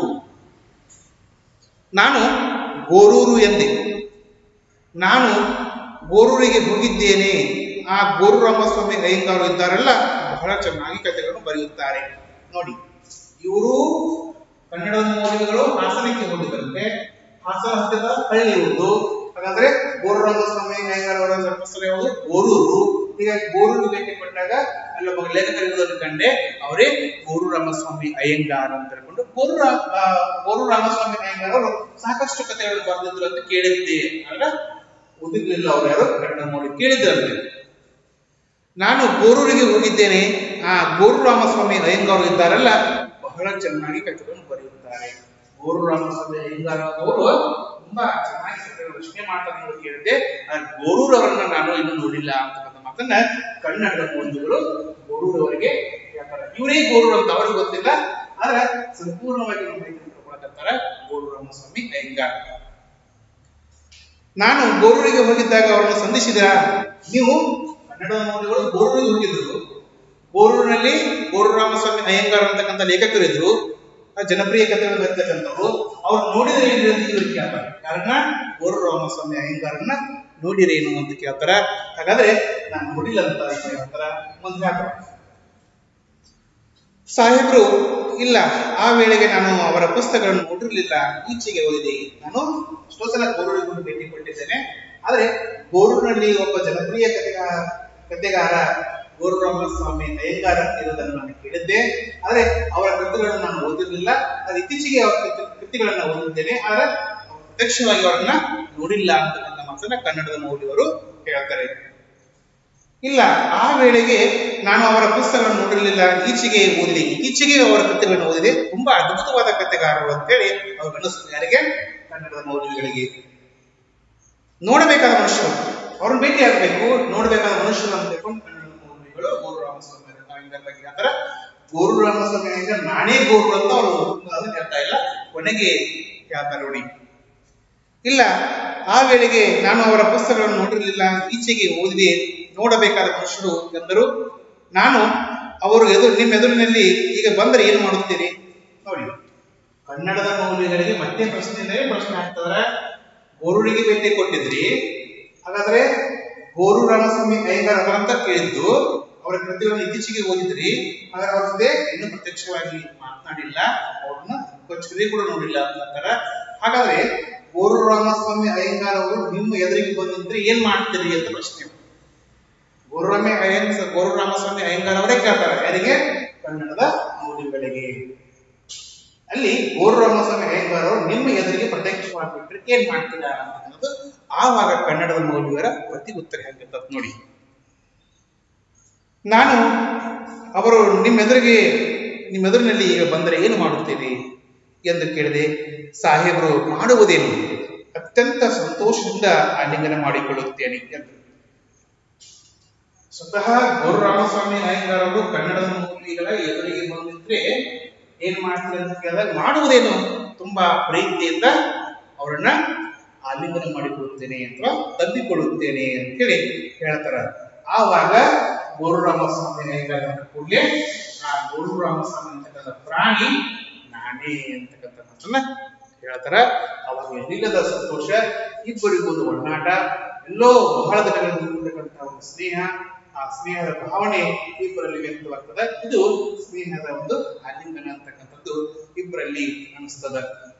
ನಾನು ಗೋರೂರು ಎಂದೆ ನಾನು ಗೋರೂರಿಗೆ ಹೋಗಿದ್ದೇನೆ ಆ ಗೋರು ರಾಮಸ್ವಾಮಿ ಅಯ್ಯಂಗಾರು ಇದ್ದಾರಲ್ಲ ಬಹಳ ಚೆನ್ನಾಗಿ ಕಥೆಗಳನ್ನು ಬರೆಯುತ್ತಾರೆ ನೋಡಿ ಇವರು ಕನ್ನಡದ ಮೌಲ್ಯಗಳು ಹಾಸನಕ್ಕೆ ಹೋಗಿದ್ದಂತೆ ಹಾಸನ ಹತ್ತಿರದ ಹಳ್ಳಿ ಇರುವುದು ಹಾಗಾದ್ರೆ ಗೋರು ರಾಮಸ್ವಾಮಿ ಅಯ್ಯಂಗಾರ್ ಅವರ ಜನ್ಮಸ್ಥಳ ಯಾವುದು ಗೋರೂರು ಹೀಗಾಗಿ ಗೋರೂರು ಭೇಟಿ ಕೊಟ್ಟಾಗ ಅಲ್ಲೊಬ್ಬ ಲೇಖಕರಿರುವುದನ್ನು ಕಂಡೆ ಅವರೇ ಗೋರು ರಾಮಸ್ವಾಮಿ ಅಯ್ಯಂಗಾರ್ ಅಂತ ಹೇಳ್ಕೊಂಡು ಗೋರು ರಾ- ಆ, ಗೋರು ರಾಮಸ್ವಾಮಿ ಅಯ್ಯಂಗಾರ್ ಅವರು ಸಾಕಷ್ಟು ಕಥೆಗಳನ್ನು ಬರೆದಿದ್ರು ಅಂತ ಕೇಳಿದ್ದೆ ಆಗ ಓದಿರ್ಲಿಲ್ಲ ಅವ್ರು ಯಾರು ಕನ್ನಡ ನೋಡಿ ಕೇಳಿದ್ರಂತೆ ನಾನು ಗೋರೂರಿಗೆ ಹೋಗಿದ್ದೇನೆ ಆ ಗೋರು ರಾಮಸ್ವಾಮಿ ಅಯ್ಯಂಗಾರು ಇದ್ದಾರಲ್ಲ ಬಹಳ ಚೆನ್ನಾಗಿ ಕಥೆಗಳನ್ನು ಬರೆಯುತ್ತಾರೆ ಗೋರು ರಾಮಸ್ವಾಮಿ ಅಯ್ಯಂಗಾರ್ ಅವರು ತುಂಬಾ ಚೆನ್ನಾಗಿ ಕಥೆಗಳನ್ನು ರಚನೆ ಮಾಡ್ತಾರೆ ಅಂತ ಕೇಳಿದ್ದೆ ಆ ಗೋರೂರವರನ್ನ ನಾನು ಇನ್ನೂ ನೋಡಿಲ್ಲ ಅಂತಕ್ಕಂಥ ಮಾತನ್ನ ಕನ್ನಡದ ಮೌಲ್ಯಗಳು ಗೋರೂರವರಿಗೆ ಹೇಳ್ತಾರೆ ಇವರೇ ಗೋರೂರು ಅಂತ ಅವ್ರಿಗೆ ಗೊತ್ತಿಲ್ಲ ಆದ್ರೆ ಸಂಪೂರ್ಣವಾಗಿ ನಮ್ಮ ಮಾಹಿತಿ ತಗೊಳಕತ್ತಾರ ಗೋರು ರಾಮಸ್ವಾಮಿ ಅಯ್ಯಂಗಾರ್ ನಾನು ಗೋರೂರಿಗೆ ಹೋಗಿದ್ದಾಗ ಅವರನ್ನು ಸಂಧಿಸಿದ ನೀವು ಕನ್ನಡದ ಮೌಲ್ಯಗಳು ಗೋರೂರಿಗೆ ಹುಟ್ಟಿದ್ರು ಗೋರೂರಿನಲ್ಲಿ ಗೋರು ರಾಮಸ್ವಾಮಿ ಅಯ್ಯಂಗಾರ್ ಅಂತಕ್ಕಂಥ ಲೇಖಕರು ಇದ್ರು ಆ ಜನಪ್ರಿಯ ಕಥೆಗಳು ಬರ್ತಕ್ಕಂಥವ್ರು ಅವ್ರು ನೋಡಿದ್ರೆ ಏನ್ರಿ ಅಂತ ಇವ್ರು ಕೇಳ್ತಾರೆ ಕಾರಣ ಗೋರು ರಾಮಸ್ವಾಮಿ ಅಯ್ಯಂಗಾರನ್ನ ನೋಡಿರೇನು ಅಂತ ಕೇಳ್ತಾರ ಹಾಗಾದ್ರೆ ನಾನು ನೋಡಿಲ್ಲ ಅಂತ ಹೇಳ್ತಾರ ಮುಂದೆ ಹಾಕ್ತಾರೆ ಸಾಹೇಬ್ರು ಇಲ್ಲ ಆ ವೇಳೆಗೆ ನಾನು ಅವರ ಪುಸ್ತಕಗಳನ್ನು ಓದಿರಲಿಲ್ಲ ಈಚೆಗೆ ಓದಿದೆ ನಾನು ಎಷ್ಟೋ ಸಲ ಗೋರೂರಿಗೂ ಭೇಟಿ ಕೊಟ್ಟಿದ್ದೇನೆ ಆದರೆ ಗೋರೂರಿನಲ್ಲಿ ಒಬ್ಬ ಜನಪ್ರಿಯ ಕಥೆಗಾರ ಕಥೆಗಾರ ಗೋರು ರಾಮಸ್ವಾಮಿ ಅಯ್ಯಂಗಾರ ಇರೋದನ್ನು ನಾನು ಕೇಳಿದ್ದೆ ಆದರೆ ಅವರ ಕೃತಿಗಳನ್ನು ನಾನು ಓದಿರಲಿಲ್ಲ ಅದು ಇತ್ತೀಚೆಗೆ ಅವರ ಕೃತಿ- ಕೃತಿಗಳನ್ನು ಓದಿದ್ದೇನೆ ಆದರೆ ಪ್ರತ್ಯಕ್ಷವಾಗಿ ಅವರನ್ನ ನೋಡಿಲ್ಲ ಅಂತಕ್ಕಂಥ ಮಾತನ್ನ ಕನ್ನಡದ ಮೌಲ್ಯವರು ಹೇಳ್ತಾರೆ ಇಲ್ಲ ಆ ವೇಳೆಗೆ ನಾನು ಅವರ ಪುಸ್ತಕಗಳನ್ನು ನೋಡಿರಲಿಲ್ಲ ಈಚೆಗೆ ಓದಿದೆ ಇತ್ತೀಚೆಗೆ ಅವರ ಕಥೆಗಳನ್ನು ಓದಿದೆ ತುಂಬಾ ಅದ್ಭುತವಾದ ಕಥೆಗಾರರು ಅಂತೇಳಿ ಅವ್ರು ಅನ್ನಿಸ್ತು ಯಾರಿಗೆ ಕನ್ನಡದ ಮೌಲ್ಯಗಳಿಗೆ ನೋಡಬೇಕಾದ ಮನುಷ್ಯರು ಅವ್ರನ್ನ ಭೇಟಿ ಆಗಬೇಕು ನೋಡಬೇಕಾದ ಮನುಷ್ಯರು ಅಂತ ತಿಳ್ಕೊಂಡು ಕನ್ನಡದ ಮೌಲ್ಯಗಳು ಗೋರು ರಾಮಸ್ವಾಮಿ ಅಯ್ಯಂಗಾರ್ ಬಗ್ಗೆ ಹೇಳ್ತಾರೆ ಗೋರು ರಾಮಸ್ವಾಮಿ ಅಯ್ಯಂಗಾರ್ ನಾನೇ ಗೋರು ಅಂತ ಅವರು ಅದನ್ನ ಹೇಳ್ತಾ ಇಲ್ಲ ಕೊನೆಗೆ ಹೇಳ್ತಾರೆ ನೋಡಿ ಇಲ್ಲ ಆ ವೇಳೆಗೆ ನಾನು ಅವರ ಪುಸ್ತಕಗಳನ್ನು ನೋಡಿರಲಿಲ್ಲ ಈಚೆಗೆ ಓದಿದೆ ನೋಡಬೇಕಾದ ಮನುಷ್ಯರು ಎಂದರು ನಾನು ಅವರು ಎದುರು ನಿಮ್ಮ ಎದುರಿನಲ್ಲಿ ಈಗ ಬಂದರೆ ಏನು ಮಾಡುತ್ತೀರಿ ನೋಡಿ ಕನ್ನಡದ ಮೌಲ್ಯಗಳಿಗೆ ಮತ್ತೆ ಪ್ರಶ್ನೆ ಪ್ರಶ್ನೆ ಆಗ್ತದ್ರೆ ಗೋರುಡಿಗೆ ಭೇಟಿ ಕೊಟ್ಟಿದ್ರಿ ಹಾಗಾದ್ರೆ ಗೋರು ರಾಮಸ್ವಾಮಿ ಅಯ್ಯಂಗಾರ್ ಅವರಂತ ಕೇಳಿದ್ದು ಅವರ ಕೃತಿಗಳನ್ನು ಇತ್ತೀಚೆಗೆ ಓದಿದ್ರಿ ಹಾಗಾದ್ರೆ ಅವ್ರ ಜೊತೆ ಇನ್ನೂ ಪ್ರತ್ಯಕ್ಷವಾಗಿ ಮಾತನಾಡಿಲ್ಲ ಅವ್ರನ್ನ ಕಚೇರಿ ಕೂಡ ನೋಡಿಲ್ಲ ಅಂತಾರ ಹಾಗಾದ್ರೆ ಗೋರು ರಾಮಸ್ವಾಮಿ ಅಯ್ಯಂಗಾರ್ ಅವರು ನಿಮ್ಮ ಎದುರಿಗೆ ಬಂದಿದ್ರೆ ಏನ್ ಮಾಡ್ತೀರಿ ಅಂತ ಪ್ರಶ್ನೆ ಗೋರುರಾಮಿ ಅಯ್ಯಂಗ ಗೋರು ರಾಮಸ್ವಾಮಿ ಅಯ್ಯಂಗಾರ್ ಅವರೇ ಕೇಳ್ತಾರೆ ಯಾರಿಗೆ ಕನ್ನಡದ ಮೌಲ್ಯಗಳಿಗೆ ಅಲ್ಲಿ ಗೋರು ರಾಮಸ್ವಾಮಿ ಅಯ್ಯಂಗಾರ್ ಅವರು ನಿಮ್ಮ ಎದುರಿಗೆ ಪ್ರತ್ಯಕ್ಷವಾಗಿ ಬಿಟ್ರೆ ಏನ್ ಮಾಡ್ತೀರಾ ಅನ್ನೋದು ಆವಾಗ ಕನ್ನಡದ ಮೌಲ್ಯವರ ಪ್ರತಿ ಉತ್ತರ ಹೆಂಗಿರ್ತದ ನೋಡಿ ನಾನು ಅವರು ನಿಮ್ಮ ಎದುರಿಗೆ ನಿಮ್ಮ ಎದುರಿನಲ್ಲಿ ಈಗ ಬಂದರೆ ಏನು ಮಾಡುತ್ತೀರಿ ಎಂದು ಕೇಳಿದೆ ಸಾಹೇಬರು ಮಾಡುವುದೇನು ಅತ್ಯಂತ ಸಂತೋಷದಿಂದ ಆಲಿಂಗನ ಮಾಡಿಕೊಳ್ಳುತ್ತೇನೆ ಎಂದು ಸ್ವತಃ ಗೋರು ರಾಮಸ್ವಾಮಿ ನಾಯಕರ್ ಅವರು ಕನ್ನಡದ ಮೌಲ್ಯಗಳ ಎದುರಿಗೆ ಬಂದಿದ್ರೆ ಏನ್ ಮಾಡ್ತಾರೆ ಅಂತ ಕೇಳಿದಾಗ ಮಾಡುವುದೇನು ತುಂಬಾ ಪ್ರೀತಿಯಿಂದ ಅವರನ್ನ ಆಲಿಂಗನ ಮಾಡಿಕೊಳ್ಳುತ್ತೇನೆ ಅಥವಾ ತಂದಿಕೊಳ್ಳುತ್ತೇನೆ ಅಂತ ಹೇಳಿ ಹೇಳ್ತಾರ ಆವಾಗ ಗೋರು ರಾಮಸ್ವಾಮಿ ನಾಯಕರ ಕೂಡಲೇ ಆ ಗೋರು ರಾಮಸ್ವಾಮಿ ಅಂತಕ್ಕಂಥ ಪ್ರಾಣಿ ನಾನೇ ಅಂತಕ್ಕಂಥ ಮಾತನ್ನ ಹೇಳ್ತಾರ ಅವಾಗ ಎಲ್ಲಿಲ್ಲದ ಸಂತೋಷ ಇಬ್ಬರಿಗೂ ಒಂದು ಒಡನಾಟ ಎಲ್ಲೋ ಬಹಳ ದಿನಗಳಿಂದ ಇರ್ತಕ್ಕಂಥ ಒಂದು ಸ್ನೇಹ ಆ ಸ್ನೇಹದ ಭಾವನೆ ಇಬ್ಬರಲ್ಲಿ ವ್ಯಕ್ತವಾಗ್ತದೆ ಇದು ಸ್ನೇಹದ ಒಂದು ಆಲಿಂಗನ ಅಂತಕ್ಕಂಥದ್ದು ಇಬ್ಬರಲ್ಲಿ ಅನಿಸ್ತದ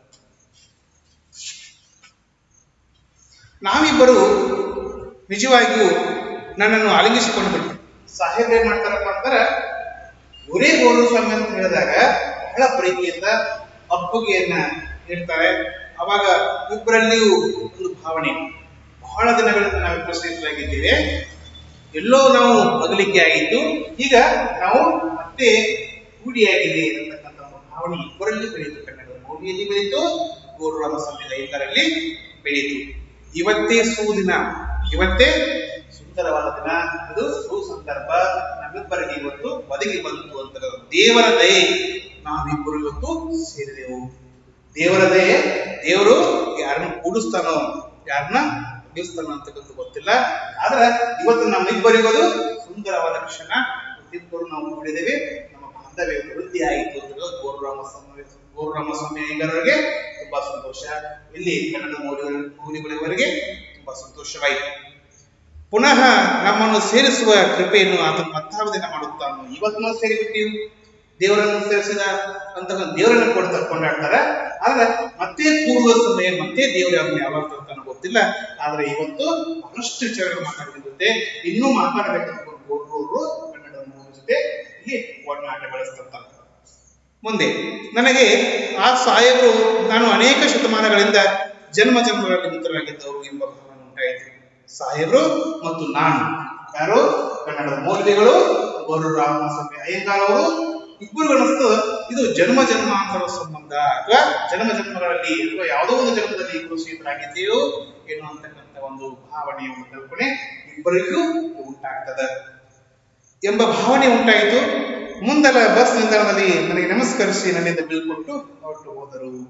ನಾವಿಬ್ಬರು ನಿಜವಾಗಿಯೂ ನನ್ನನ್ನು ಆಲಿಂಗಿಸಿಕೊಂಡು ಬಿಟ್ಟು ಸಾಹೇಬ್ರು ಏನ್ ಮಾಡ್ತಾರಪ್ಪ ಅಂತಾರ ಒರೇ ಗೋರು ಸ್ವಾಮಿ ಅಂತ ಹೇಳಿದಾಗ ಬಹಳ ಪ್ರೀತಿಯಿಂದ ಅಪ್ಪುಗೆಯನ್ನ ನೀಡ್ತಾರೆ ಅವಾಗ ಇಬ್ಬರಲ್ಲಿಯೂ ಒಂದು ಭಾವನೆ ಬಹಳ ದಿನಗಳಿಂದ ನಾವು ಪ್ರಶ್ನಿಸಲಾಗಿದ್ದೇವೆ ಎಲ್ಲೋ ನಾವು ಅಗಲಿಕೆ ಆಗಿದ್ದು ಈಗ ನಾವು ಮತ್ತೆ ಕೂಡಿಯಾಗಿದೆ ಅಂತಕ್ಕಂಥ ಒಂದು ಭಾವನೆ ಇಬ್ಬರಲ್ಲಿ ಬೆಳೀತು ಕನ್ನಡದ ಮೌಲ್ಯಲ್ಲಿ ಬೆಳೀತು ಗೋರು ರಾಮಸ್ವಾಮಿ ಅಯ್ಯಂಗಾರಲ್ಲಿ ಬೆಳೀತು ಇವತ್ತೇ ಸುದಿನ ಇವತ್ತೇ ಸುಂದರವಾದ ದಿನ ಇದು ಸುಸಂದರ್ಭ ನಮ್ಮಿಬ್ಬರಿಗೆ ಇವತ್ತು ಒದಗಿ ಬಂತು ಅಂತ ದೇವರ ದಯೆ ನಾವಿಬ್ಬರು ಇವತ್ತು ಸೇರಿದೆವು ದೇವರ ದಯೆ ದೇವರು ಯಾರನ್ನ ಕೂಡಿಸ್ತಾನೋ ಯಾರನ್ನ ನಿಲ್ಲಿಸ್ತಾನೋ ಅಂತಕ್ಕಂಥ ಗೊತ್ತಿಲ್ಲ ಆದ್ರೆ ಇವತ್ತು ನಮ್ಮಿಬ್ಬರಿಗೋದು ಸುಂದರವಾದ ಕ್ಷಣ ಇಬ್ಬರು ನಾವು ನೋಡಿದ್ದೇವೆ ನಮ್ಮ ಬಾಂಧವ್ಯ ವೃದ್ಧಿ ಆಯಿತು ಅಂತ ಗೋರು ರಾಮಸ್ವಾಮಿ ಗೋರು ರಾಮಸ್ವಾಮಿ ಅಯ್ಯಂಗಾರವರಿಗೆ ತುಂಬಾ ಸಂತೋಷ ಇಲ್ಲಿ ಕನ್ನಡ ಮೌಲ್ಯ ಮೌಲ್ಯಗಳವರೆಗೆ ತುಂಬಾ ಸಂತೋಷವಾಯಿತು ಪುನಃ ನಮ್ಮನ್ನು ಸೇರಿಸುವ ಕೃಪೆಯನ್ನು ಆತನು ಮತ್ತಾವ ದಿನ ಮಾಡುತ್ತಾನು ಇವತ್ತು ಸೇರಿಬಿಟ್ಟಿವು ದೇವರನ್ನು ಸೇರಿಸಿದ ಅಂತ ದೇವರನ್ನು ಕೊಡ್ತಾ ಕೊಂಡಾಡ್ತಾರೆ ಆದ್ರೆ ಮತ್ತೆ ಕೂಡುವ ಸಮಯ ಮತ್ತೆ ದೇವರ ಅದನ್ನ ಯಾವಾಗ ತರ್ತಾನೋ ಗೊತ್ತಿಲ್ಲ ಆದ್ರೆ ಇವತ್ತು ಬಹಳಷ್ಟು ವಿಚಾರಗಳು ಮಾತಾಡಿದ ಜೊತೆ ಇನ್ನೂ ಮಾತಾಡಬೇಕಂತ ಗೋರ್ವರು ಕನ್ನಡದ ಮೂಲ ಜೊತೆ ಇಲ್ಲಿ ಒಡನಾಟ ಬೆಳೆಸ್ತಿರ್ತಾರೆ ಮುಂದೆ ನನಗೆ ಆ ಸಾಹೇಬರು ನಾನು ಅನೇಕ ಶತಮಾನಗಳಿಂದ ಜನ್ಮ ಜನ್ಮಗಳಲ್ಲಿ ಮಿತ್ರರಾಗಿದ್ದವರು ಎಂಬ ಭಾವನೆ ಉಂಟಾಯಿತು ಸಾಹೇಬರು ಮತ್ತು ನಾನು ಯಾರು ಕನ್ನಡದ ಮೌಲ್ಯಗಳು ಗೋರು ರಾಮಸ್ವಾಮಿ ಅಯ್ಯಂಗಾರ್ ಅವರು ಇಬ್ಬರು ಅನಿಸ್ತು ಇದು ಜನ್ಮ ಜನ್ಮಾಂತರ ಸಂಬಂಧ ಅಥವಾ ಜನ್ಮ ಜನ್ಮಗಳಲ್ಲಿ ಅಥವಾ ಯಾವುದೋ ಒಂದು ಜನ್ಮದಲ್ಲಿ ಇಬ್ಬರು ಸ್ನೇಹಿತರಾಗಿದೆಯೋ ಏನು ಅಂತಕ್ಕಂಥ ಒಂದು ಭಾವನೆ ಒಂದು ಕಲ್ಪನೆ ಇಬ್ಬರಿಗೂ ಉಂಟಾಗ್ತದೆ ಎಂಬ ಭಾವನೆ ಉಂಟಾಯಿತು ಮುಂದಲ ಬಸ್ ನಿಲ್ದಾಣದಲ್ಲಿ ನನಗೆ ನಮಸ್ಕರಿಸಿ ನನ್ನಿಂದ ಬೀಳ್ಕೊಟ್ಟು ಹೊರಟು ಹೋದರು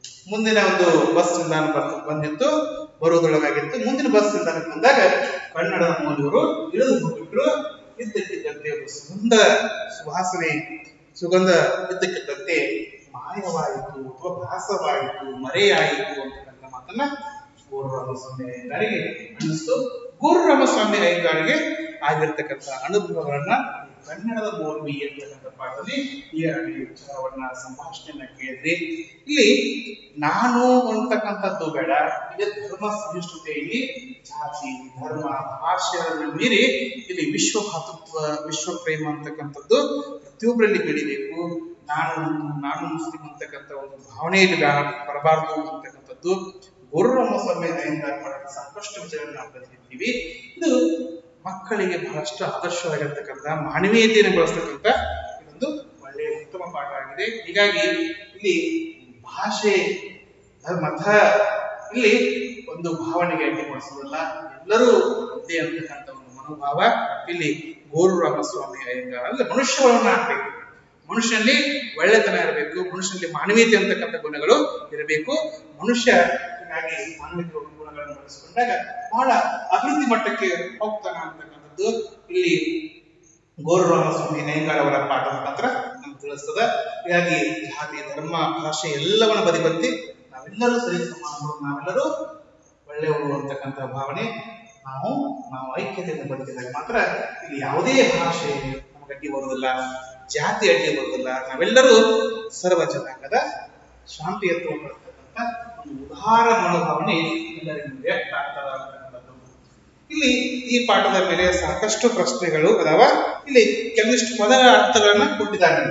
ಮುಂದಿನ ಒಂದು ಬಸ್ ನಿಲ್ದಾಣ ಬರ್ತ ಬಂದಿತ್ತು ಬರುವುದೊಳಗಾಗಿತ್ತು ಮುಂದಿನ ಬಸ್ ನಿಲ್ದಾಣಕ್ಕೆ ಬಂದಾಗ ಕನ್ನಡದ ಮೌಲ್ಯವರು ಇಳಿದು ಹೋಗ್ಬಿಟ್ರು ಇದ್ದಕ್ಕಿದ್ದಂತೆ ಒಂದು ಸುಗಂಧ ಸುವಾಸನೆ ಸುಗಂಧ ಇದ್ದಕ್ಕಿದ್ದಂತೆ ಮಾಯವಾಯಿತು ಅಥವಾ ಭಾಸವಾಯಿತು ಮರೆಯಾಯಿತು ಅಂತಕ್ಕಂಥ ಮಾತನ್ನ ಗೋರುರಾಮಸ್ವಾಮಿ ಅಯ್ಯಂಗಾರಿಗೆ ಅನ್ನಿಸ್ತು ಗೋರುರಾಮಸ್ವಾಮಿ ಅಯ್ಯಂಗಾರಿಗೆ ಆಗಿರ್ತಕ್ಕಂಥ ಅನುಭವಗಳನ್ನ ಕನ್ನಡದ ಮೌಲ್ವಿ ಅಂತಕ್ಕಂಥ ಪಾಠದಲ್ಲಿ ಈ ವಿಚಾರವನ್ನ ಸಂಭಾಷಣೆಯನ್ನ ಕೇಳಿದ್ರಿ ಇಲ್ಲಿ ನಾನು ಅಂತಕ್ಕಂಥದ್ದು ಬೇಡ ಇಲ್ಲಿ ಧರ್ಮ ಸಹಿಷ್ಣುತೆಯಲ್ಲಿ ಜಾತಿ ಧರ್ಮ ಭಾಷೆಯನ್ನು ಮೀರಿ ಇಲ್ಲಿ ವಿಶ್ವ ಭಾತೃತ್ವ ವಿಶ್ವ ಪ್ರೇಮ ಅಂತಕ್ಕಂಥದ್ದು ಪ್ರತಿಯೊಬ್ಬರಲ್ಲಿ ಬೆಳಿಬೇಕು ನಾನು ನಾನು ಮುಸ್ಲಿಂ ಅಂತಕ್ಕಂಥ ಒಂದು ಭಾವನೆಯಲ್ಲಿ ಬ್ಯಾ- ಬರಬಾರದು ಅಂತಕ್ಕಂಥದ್ದು ಗುರುರಾಮ ಸ್ವಾಮಿ ಅಯ್ಯಂಗಾರ್ ಮಾಡಿದ ಸಾಕಷ್ಟು ವಿಚಾರಗಳನ್ನ ನಾವು ಕಲಿತಿದ್ದೀವಿ ಇದು ಮಕ್ಕಳಿಗೆ ಬಹಳಷ್ಟು ಆದರ್ಶವಾಗಿರ್ತಕ್ಕಂಥ ಮಾನವೀಯತೆಯನ್ನು ಬೆಳೆಸ್ತಕ್ಕಂಥ ಇದೊಂದು ಒಳ್ಳೆಯ ಉತ್ತಮ ಪಾಠ ಆಗಿದೆ ಹೀಗಾಗಿ ಇಲ್ಲಿ ಭಾಷೆ ಮತ ಇಲ್ಲಿ ಒಂದು ಭಾವನೆಗೆ ಅಡ್ಡಿಪಡಿಸೋದಿಲ್ಲ ಎಲ್ಲರೂ ಒಂದೇ ಅಂತಕ್ಕಂಥ ಒಂದು ಮನೋಭಾವ ಇಲ್ಲಿ ಗೋರು ರಾಮಸ್ವಾಮಿ ಅಯ್ಯಂಗಾರ್ ಅಂದ್ರೆ ಮನುಷ್ಯಗಳನ್ನ ಹಾಕ್ಬೇಕು ಮನುಷ್ಯನಲ್ಲಿ ಒಳ್ಳೆತನ ಇರಬೇಕು ಮನುಷ್ಯನಲ್ಲಿ ಮಾನವೀಯತೆ ಅಂತಕ್ಕಂಥ ಗುಣಗಳು ಇರಬೇಕು ಮನುಷ್ಯ ಹೀಗಾಗಿ ಮಾನವೀಯತೆ ಗುಣಗಳನ್ನು ಬೆಳೆಸಿಕೊಂಡಾಗ ಬಹಳ ಅಭಿವೃದ್ಧಿ ಮಟ್ಟಕ್ಕೆ ಹೋಗ್ತಾನ ಅಂತಕ್ಕಂಥದ್ದು ಇಲ್ಲಿ ಗೋರು ರಾಮಸ್ವಾಮಿ ಅಯ್ಯಂಗಾರ್ ಅವರ ಪಾಠದ ಮಾತ್ರ ನಮ್ಗೆ ತಿಳಿಸ್ತದ ಹೀಗಾಗಿ ಜಾತಿ ಧರ್ಮ ಭಾಷೆ ಎಲ್ಲವನ್ನ ಬದಿಬತ್ತಿ ನಾವೆಲ್ಲರೂ ಸರಿ ಸಮಾನರು ನಾವೆಲ್ಲರೂ ಒಳ್ಳೆಯವರು ಅಂತಕ್ಕಂಥ ಭಾವನೆ ನಾವು ನಾವು ಐಕ್ಯತೆಯಿಂದ ಬದುಕಿದಾಗ ಮಾತ್ರ ಇಲ್ಲಿ ಯಾವುದೇ ಭಾಷೆ ನಮಗೆ ಅಡ್ಡಿ ಬರುವುದಿಲ್ಲ ಜಾತಿ ಅಡ್ಡಿ ಬರುವುದಿಲ್ಲ ನಾವೆಲ್ಲರೂ ಸರ್ವ ಜನಾಂಗದ ಶಾಂತಿಯತ್ವವನ್ನು ಬರ್ತಕ್ಕಂಥ ಒಂದು ಉದಾರ ಮನೋಭಾವನೆ ಎಲ್ಲರಿಗೂ ವ್ಯಕ್ತ ಆಗ್ತದ ಅಂತಕ್ಕಂಥದ್ದು ಇಲ್ಲಿ ಈ ಪಾಠದ ಮೇಲೆ ಸಾಕಷ್ಟು ಪ್ರಶ್ನೆಗಳು ಅದಾವ ಇಲ್ಲಿ ಕೆಲವಿಷ್ಟು ಪದಗಳ ಅರ್ಥಗಳನ್ನ ಕೊಟ್ಟಿದ್ದಾರೆ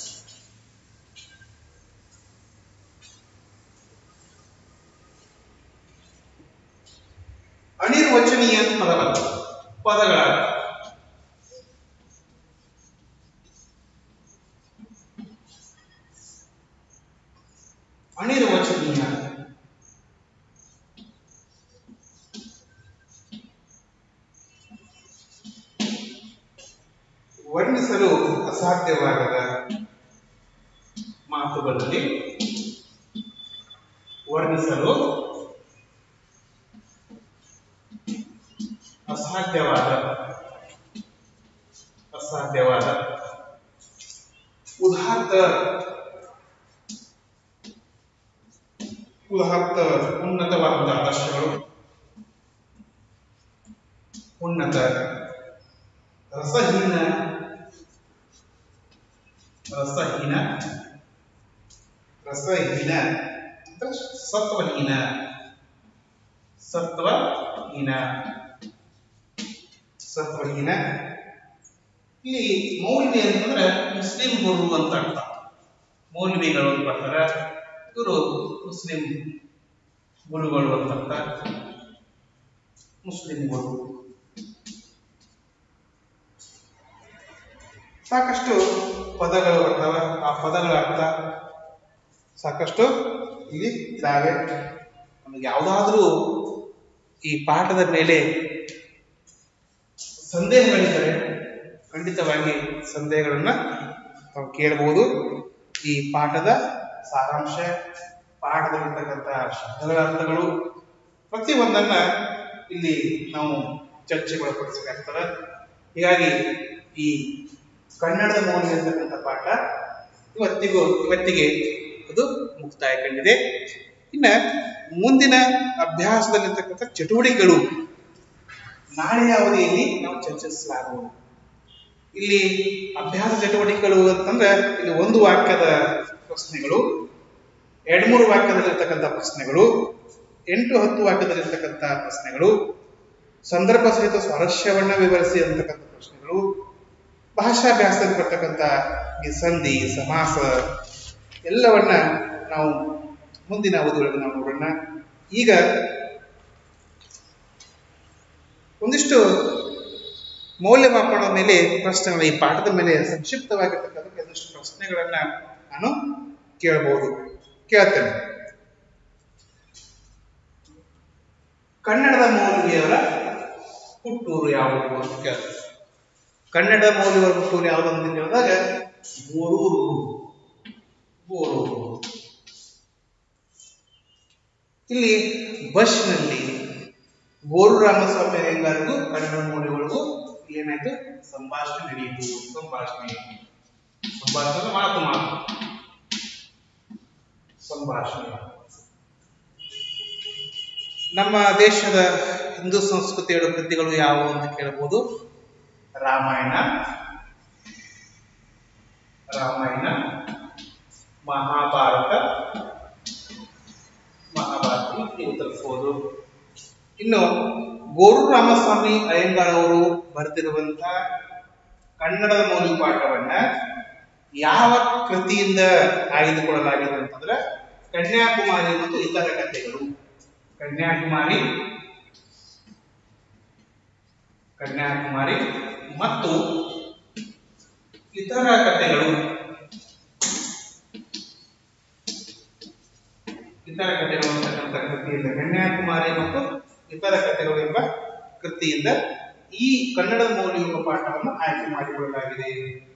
ಅನಿರ್ವಚನೀಯ ಪದವಲ್ಲ ಪದಗಳ ಅರ್ಥ. ಅನಿರ್ವಚನೀಯ ವರ್ಣಿಸಲು ಅಸಾಧ್ಯವಾಗದ ಮಾತುಗಳಲ್ಲಿ ವರ್ಣಿಸಲು ಅಸಾಧ್ಯವಾದ ಅಸಾಧ್ಯವಾದ ಉದಾತ್ತ ಉದಾತ್ತ ಉನ್ನತವಾದ ಆದರ್ಶಗಳು ಉನ್ನತ ರಸಹೀನ ರಸಹೀನ ರಸಹೀನ ಅಥವಾ ಸತ್ವಹೀನ ಸತ್ವಹೀನ ಸತ್ವಹೀನ ಇಲ್ಲಿ ಮೌಲ್ವಿ ಅಂತಂದ್ರೆ ಮುಸ್ಲಿಂ ಗುರು ಅಂತ ಅರ್ಥ ಮೌಲ್ವಿಗಳು ಅಂತ ಬರ್ತಾರೆ ಇವರು ಮುಸ್ಲಿಂ ಗುರುಗಳು ಅಂತ ಅರ್ಥ ಮುಸ್ಲಿಂ ಗುರು ಸಾಕಷ್ಟು ಪದಗಳು ಬರ್ತವೆ ಆ ಪದಗಳ ಅರ್ಥ ಸಾಕಷ್ಟು ಇಲ್ಲಿ ಇದಾವೆ ನಮಗೆ ಯಾವುದಾದ್ರೂ ಈ ಪಾಠದ ಮೇಲೆ ಸಂದೇಹಗಳಿದ್ದರೆ ಖಂಡಿತವಾಗಿ ಸಂದೇಹಗಳನ್ನ ನಾವು ಕೇಳಬಹುದು ಈ ಪಾಠದ ಸಾರಾಂಶ ಪಾಠದಲ್ಲಿರ್ತಕ್ಕಂಥ ಶಬ್ದಗಳ ಅರ್ಥಗಳು ಪ್ರತಿಯೊಂದನ್ನ ಇಲ್ಲಿ ನಾವು ಚರ್ಚೆಗೊಳಪಡಿಸಬೇಕಾಗ್ತದೆ ಹೀಗಾಗಿ ಈ ಕನ್ನಡದ ಮೌಲ್ಯ ಅಂತಕ್ಕಂಥ ಪಾಠ ಇವತ್ತಿಗೂ ಇವತ್ತಿಗೆ ಅದು ಮುಕ್ತಾಯ ಕಂಡಿದೆ ಇನ್ನ ಮುಂದಿನ ಅಭ್ಯಾಸದಲ್ಲಿರ್ತಕ್ಕಂಥ ಚಟುವಟಿಕೆಗಳು ನಾಳೆಯ ಅವಧಿಯಲ್ಲಿ ನಾವು ಚರ್ಚಿಸಲಾಗುವುದು ಇಲ್ಲಿ ಅಭ್ಯಾಸ ಚಟುವಟಿಕೆಗಳು ಅಂತಂದ್ರೆ ಇಲ್ಲಿ ಒಂದು ವಾಕ್ಯದ ಪ್ರಶ್ನೆಗಳು ಎರಡು ಮೂರು ವಾಕ್ಯದಲ್ಲಿರ್ತಕ್ಕಂಥ ಪ್ರಶ್ನೆಗಳು ಎಂಟು ಹತ್ತು ವಾಕ್ಯದಲ್ಲಿರ್ತಕ್ಕಂಥ ಪ್ರಶ್ನೆಗಳು ಸಂದರ್ಭ ಸಹಿತ ಸ್ವಾರಸ್ಯವನ್ನ ವಿವರಿಸಿ ಅಂತಕ್ಕಂಥ ಪ್ರಶ್ನೆಗಳು ಭಾಷಾಭ್ಯಾಸದಲ್ಲಿ ಬರ್ತಕ್ಕಂಥ ಈ ಸಂಧಿ ಸಮಾಸ ಎಲ್ಲವನ್ನ ನಾವು ಮುಂದಿನ ಅವಧಿಯೊಳಗೆ ನಾವು ನೋಡೋಣ ಈಗ ಒಂದಿಷ್ಟು ಮೌಲ್ಯಮಾಪನದ ಮೇಲೆ ಪ್ರಶ್ನೆಗಳ ಈ ಪಾಠದ ಮೇಲೆ ಸಂಕ್ಷಿಪ್ತವಾಗಿರ್ತಕ್ಕಂಥ ಕೆಲವಷ್ಟು ಪ್ರಶ್ನೆಗಳನ್ನ ನಾನು ಕೇಳಬಹುದು ಕೇಳ್ತೇನೆ ಕನ್ನಡದ ಮೌಲ್ವಿಯವರ ಹುಟ್ಟೂರು ಯಾವುದು ಅಂತ ಕೇಳ್ತೇನೆ ಕನ್ನಡ ಮೌಲ್ಯವರ ಹುಟ್ಟೂರು ಯಾವುದು ಅಂತ ಕೇಳಿದಾಗ ಗೋರೂರು ಗೋರೂರು ಇಲ್ಲಿ ಬಸ್ನಲ್ಲಿ ಗೋರು ರಾಮಸ್ವಾಮಿ ಅಯ್ಯಂಗಾರಿಗೂ ಕನ್ನಡ ಮೌಲ್ಯಗಳಿಗೂ ಏನಾಯ್ತು ಸಂಭಾಷಣೆ ನಡೆಯಿತು ಸಂಭಾಷಣೆ ಸಂಭಾಷಣೆ ಮಾತು ಮಾತು ಸಂಭಾಷಣೆ ನಮ್ಮ ದೇಶದ ಹಿಂದೂ ಸಂಸ್ಕೃತಿಯ ಕೃತಿಗಳು ಯಾವುವು ಅಂತ ಕೇಳಬಹುದು ರಾಮಾಯಣ ರಾಮಾಯಣ ಮಹಾಭಾರತ ಮಹಾಭಾರತ ಇಲ್ಲಿ ಉತ್ತರಿಸಬಹುದು ಇನ್ನು ಗೋರು ರಾಮಸ್ವಾಮಿ ಅಯ್ಯಂಗಾರ್ ಅವರು ಬರೆದಿರುವಂತ ಕನ್ನಡದ ಮೌಲ್ಯ ಪಾಠವನ್ನ ಯಾವ ಕೃತಿಯಿಂದ ಆಯ್ದುಕೊಳ್ಳಲಾಗಿದೆ ಅಂತಂದ್ರೆ ಕನ್ಯಾಕುಮಾರಿ ಮತ್ತು ಇತರ ಕಥೆಗಳು ಕನ್ಯಾಕುಮಾರಿ ಕನ್ಯಾಕುಮಾರಿ ಮತ್ತು ಇತರ ಕಥೆಗಳು ಇತರ ಕಥೆಗಳು ಅಂತಕ್ಕಂಥ ಕೃತಿಯಿಂದ ಕನ್ಯಾಕುಮಾರಿ ಮತ್ತು ಇತರ ಕಥೆಗಳು ಎಂಬ ಕೃತಿಯಿಂದ ಈ ಕನ್ನಡದ ಮೌಲ್ಯ ಪಾಠವನ್ನು ಆಯ್ಕೆ ಮಾಡಿಕೊಳ್ಳಲಾಗಿದೆ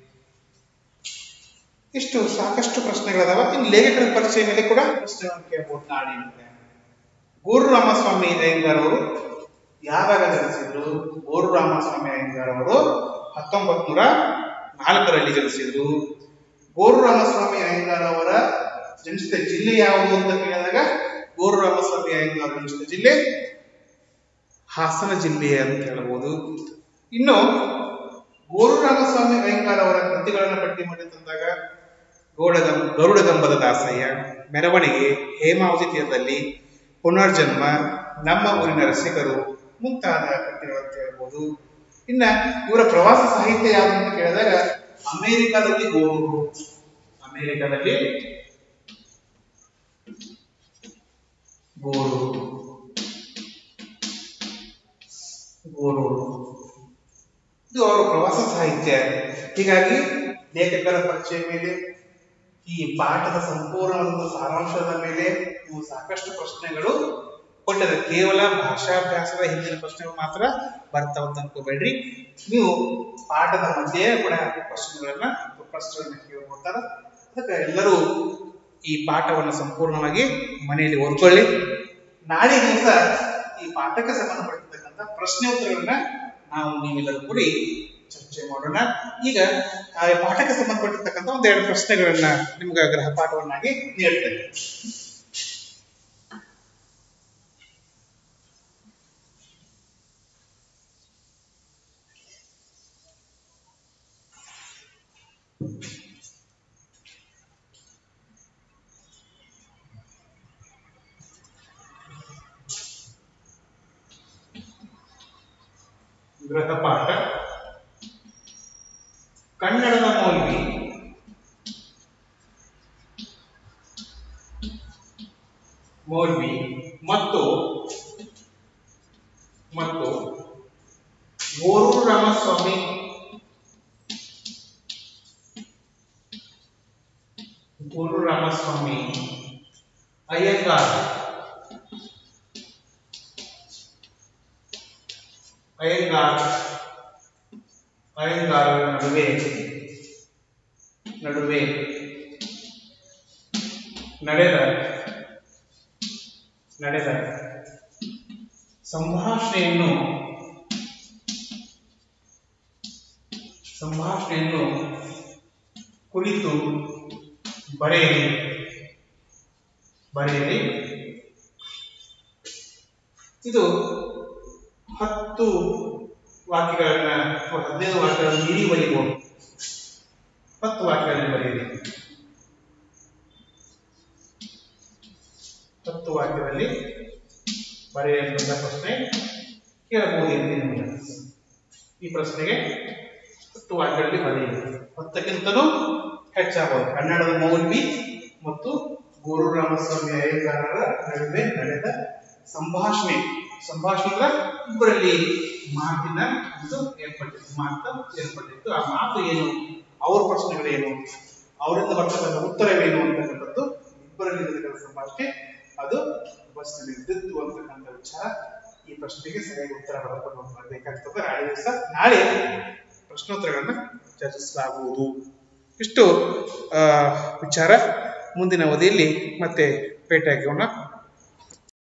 ಇಷ್ಟು ಸಾಕಷ್ಟು ಪ್ರಶ್ನೆಗಳದಾವ ಇನ್ನು ಲೇಖಕರ ಪರಿಚಯ ಮೇಲೆ ಕೂಡ ಪ್ರಶ್ನೆಗಳನ್ನು ಕೇಳಬಹುದು ನಾಡಿನಿಂದ ಗೋರು ರಾಮಸ್ವಾಮಿ ಅಯ್ಯಂಗಾರ್ ಅವರು ಯಾವಾಗ ಜನಿಸಿದ್ರು ಗೋರು ರಾಮಸ್ವಾಮಿ ಅಯ್ಯಂಗಾರ್ ಅವರು ಹತ್ತೊಂಬತ್ ನೂರ ನಾಲ್ಕರಲ್ಲಿ ಜನಿಸಿದ್ರು ಗೋರು ರಾಮಸ್ವಾಮಿ ಅಯ್ಯಂಗಾರ್ ಅವರ ಜನಿಸಿದ ಜಿಲ್ಲೆ ಯಾವುದು ಅಂತ ಕೇಳಿದಾಗ ಗೋರು ರಾಮಸ್ವಾಮಿ ಅಯ್ಯಂಗಾರ್ ಜನಿಸಿದ ಜಿಲ್ಲೆ ಹಾಸನ ಜಿಲ್ಲೆ ಅಂತ ಹೇಳಬಹುದು ಇನ್ನು ಗೋರು ರಾಮಸ್ವಾಮಿ ಅಯ್ಯಂಗಾರ್ ಅವರ ಕೃತಿಗಳನ್ನು ಪಟ್ಟಿ ಮಾಡಿ ತಂದಾಗ ಗೌಡಗಂ ಗರುಡಗಂಬದ ದಾಸಯ್ಯ ಮೆರವಣಿಗೆ ಹೇಮಾವತಿ ತೀರದಲ್ಲಿ ಪುನರ್ಜನ್ಮ ನಮ್ಮ ಊರಿನ ರಸಿಕರು ಮುಂತಾದ ಕೃತಿಗಳನ್ನು ಹೇಳ್ಬೋದು ಇನ್ನ ಇವರ ಪ್ರವಾಸ ಸಾಹಿತ್ಯ ಯಾವುದು ಅಂತ ಕೇಳಿದಾಗ ಅಮೆರಿಕದಲ್ಲಿ ಗೋರು ಅಮೆರಿಕದಲ್ಲಿ ಗೋರು ಗೋರು ಇದು ಅವರ ಪ್ರವಾಸ ಸಾಹಿತ್ಯ ಹೀಗಾಗಿ ಲೇಖಕರ ಪರಿಚಯ ಮೇಲೆ ಈ ಪಾಠದ ಸಂಪೂರ್ಣ ಒಂದು ಸಾರಾಂಶದ ಮೇಲೆ ನೀವು ಸಾಕಷ್ಟು ಪ್ರಶ್ನೆಗಳು ಕೊಟ್ಟರೆ ಕೇವಲ ಭಾಷಾಭ್ಯಾಸದ ಹಿಂದಿನ ಪ್ರಶ್ನೆಗಳು ಮಾತ್ರ ಬರ್ತಾವಂತ ಅನ್ಕೋಬೇಡ್ರಿ ನೀವು ಪಾಠದ ಮಧ್ಯೆ ಕೂಡ ಪ್ರಶ್ನೆಗಳನ್ನ ಪ್ರಶ್ನೆಗಳನ್ನ ಕೇಳ್ಕೊತಾರ ಅದಕ್ಕೆ ಎಲ್ಲರೂ ಈ ಪಾಠವನ್ನು ಸಂಪೂರ್ಣವಾಗಿ ಮನೆಯಲ್ಲಿ ಓದ್ಕೊಳ್ಳಿ ನಾಳೆ ದಿವಸ ಈ ಪಾಠಕ್ಕೆ ಸಂಬಂಧಪಟ್ಟಿರ್ತಕ್ಕಂಥ ಪ್ರಶ್ನೆ ಉತ್ತರಗಳನ್ನ ನಾವು ನೀವೆಲ್ಲರೂ ಕೂಡಿ ಚರ್ಚೆ ಮಾಡೋಣ ಈಗ ಆ ಪಾಠಕ್ಕೆ ಸಂಬಂಧಪಟ್ಟಿರ್ತಕ್ಕಂಥ ಒಂದೆರಡು ಪ್ರಶ್ನೆಗಳನ್ನ ನಿಮ್ಗೆ ಗ್ರಹ ಪಾಠವನ್ನಾಗಿ ನೀಡ್ತೇನೆ ಗೃಹಪಾಠ ಕನ್ನಡದ ಮೌಲ್ವಿ ಮೌಲ್ವಿ ಮತ್ತು ಮತ್ತು ಗೋರು ರಾಮಸ್ವಾಮಿ ಗೋರು ರಾಮಸ್ವಾಮಿ ಅಯ್ಯಂಗಾರ್ ಅಯ್ಯಂಗಾರ್ ಅಯ್ಯಂಗಾರರ ನಡುವೆ ನಡುವೆ ನಡೆದ ನಡೆದ ಸಂಭಾಷಣೆಯನ್ನು ಸಂಭಾಷಣೆಯನ್ನು ಕುರಿತು ಬರೆಯಲಿ ಬರೆಯಲಿ ಇದು ಹತ್ತು ವಾಕ್ಯಗಳನ್ನ ಅಥವಾ ಹದಿನೈದು ವಾಕ್ಯಗಳನ್ನು ಮೀರಿ ಬರೀಬಹುದು ಹತ್ತು ವಾಕ್ಯಗಳಲ್ಲಿ ಬರೆಯಿರಿ ಹತ್ತು ವಾಕ್ಯದಲ್ಲಿ ಬರೆಯಂತ ಪ್ರಶ್ನೆ ಕೇಳಬಹುದು ಎಂದು ನಿಮಗೆ ಈ ಪ್ರಶ್ನೆಗೆ ಹತ್ತು ವಾಕ್ಯಗಳಲ್ಲಿ ಬರೆಯಿರಿ ಹತ್ತಕ್ಕಿಂತಲೂ ಹೆಚ್ಚಾಗಬಹುದು ಕನ್ನಡದ ಮೌಲ್ವಿ ಮತ್ತು ಗೋರು ರಾಮಸ್ವಾಮಿ ಅಯ್ಯಂಗಾರರ ನಡುವೆ ನಡೆದ ಸಂಭಾಷಣೆ ಸಂಭಾಷಣೆ ಅಂದ್ರೆ ಇಬ್ಬರಲ್ಲಿ ಮಾತಿನ ಒಂದು ಏರ್ಪಟ್ಟಿತ್ತು ಮಾತು ಏರ್ಪಟ್ಟಿತ್ತು ಆ ಮಾತು ಏನು ಅವ್ರ ಪ್ರಶ್ನೆಗಳೇನು ಅವರಿಂದ ಬರ್ತಕ್ಕಂಥ ಉತ್ತರವೇನು ಅಂತಕ್ಕಂಥದ್ದು ಇಬ್ಬರಲ್ಲಿ ಇರತಕ್ಕಂಥ ಸಂಭಾಷಣೆ ಅದು ಬಸ್ನಲ್ಲಿ ಇದ್ದಿತ್ತು ಅಂತಕ್ಕಂಥ ವಿಚಾರ ಈ ಪ್ರಶ್ನೆಗೆ ಸರಿಯಾಗಿ ಉತ್ತರ ಬರ್ಕೊಂಡು ಬರಬೇಕಾಗ್ತದೆ ನಾಳೆ ದಿವಸ ನಾಳೆ ಪ್ರಶ್ನೋತ್ತರಗಳನ್ನ ಚರ್ಚಿಸಲಾಗುವುದು ಇಷ್ಟು ಆ, ವಿಚಾರ ಮುಂದಿನ ಅವಧಿಯಲ್ಲಿ ಮತ್ತೆ ಭೇಟಿಯಾಗೋಣ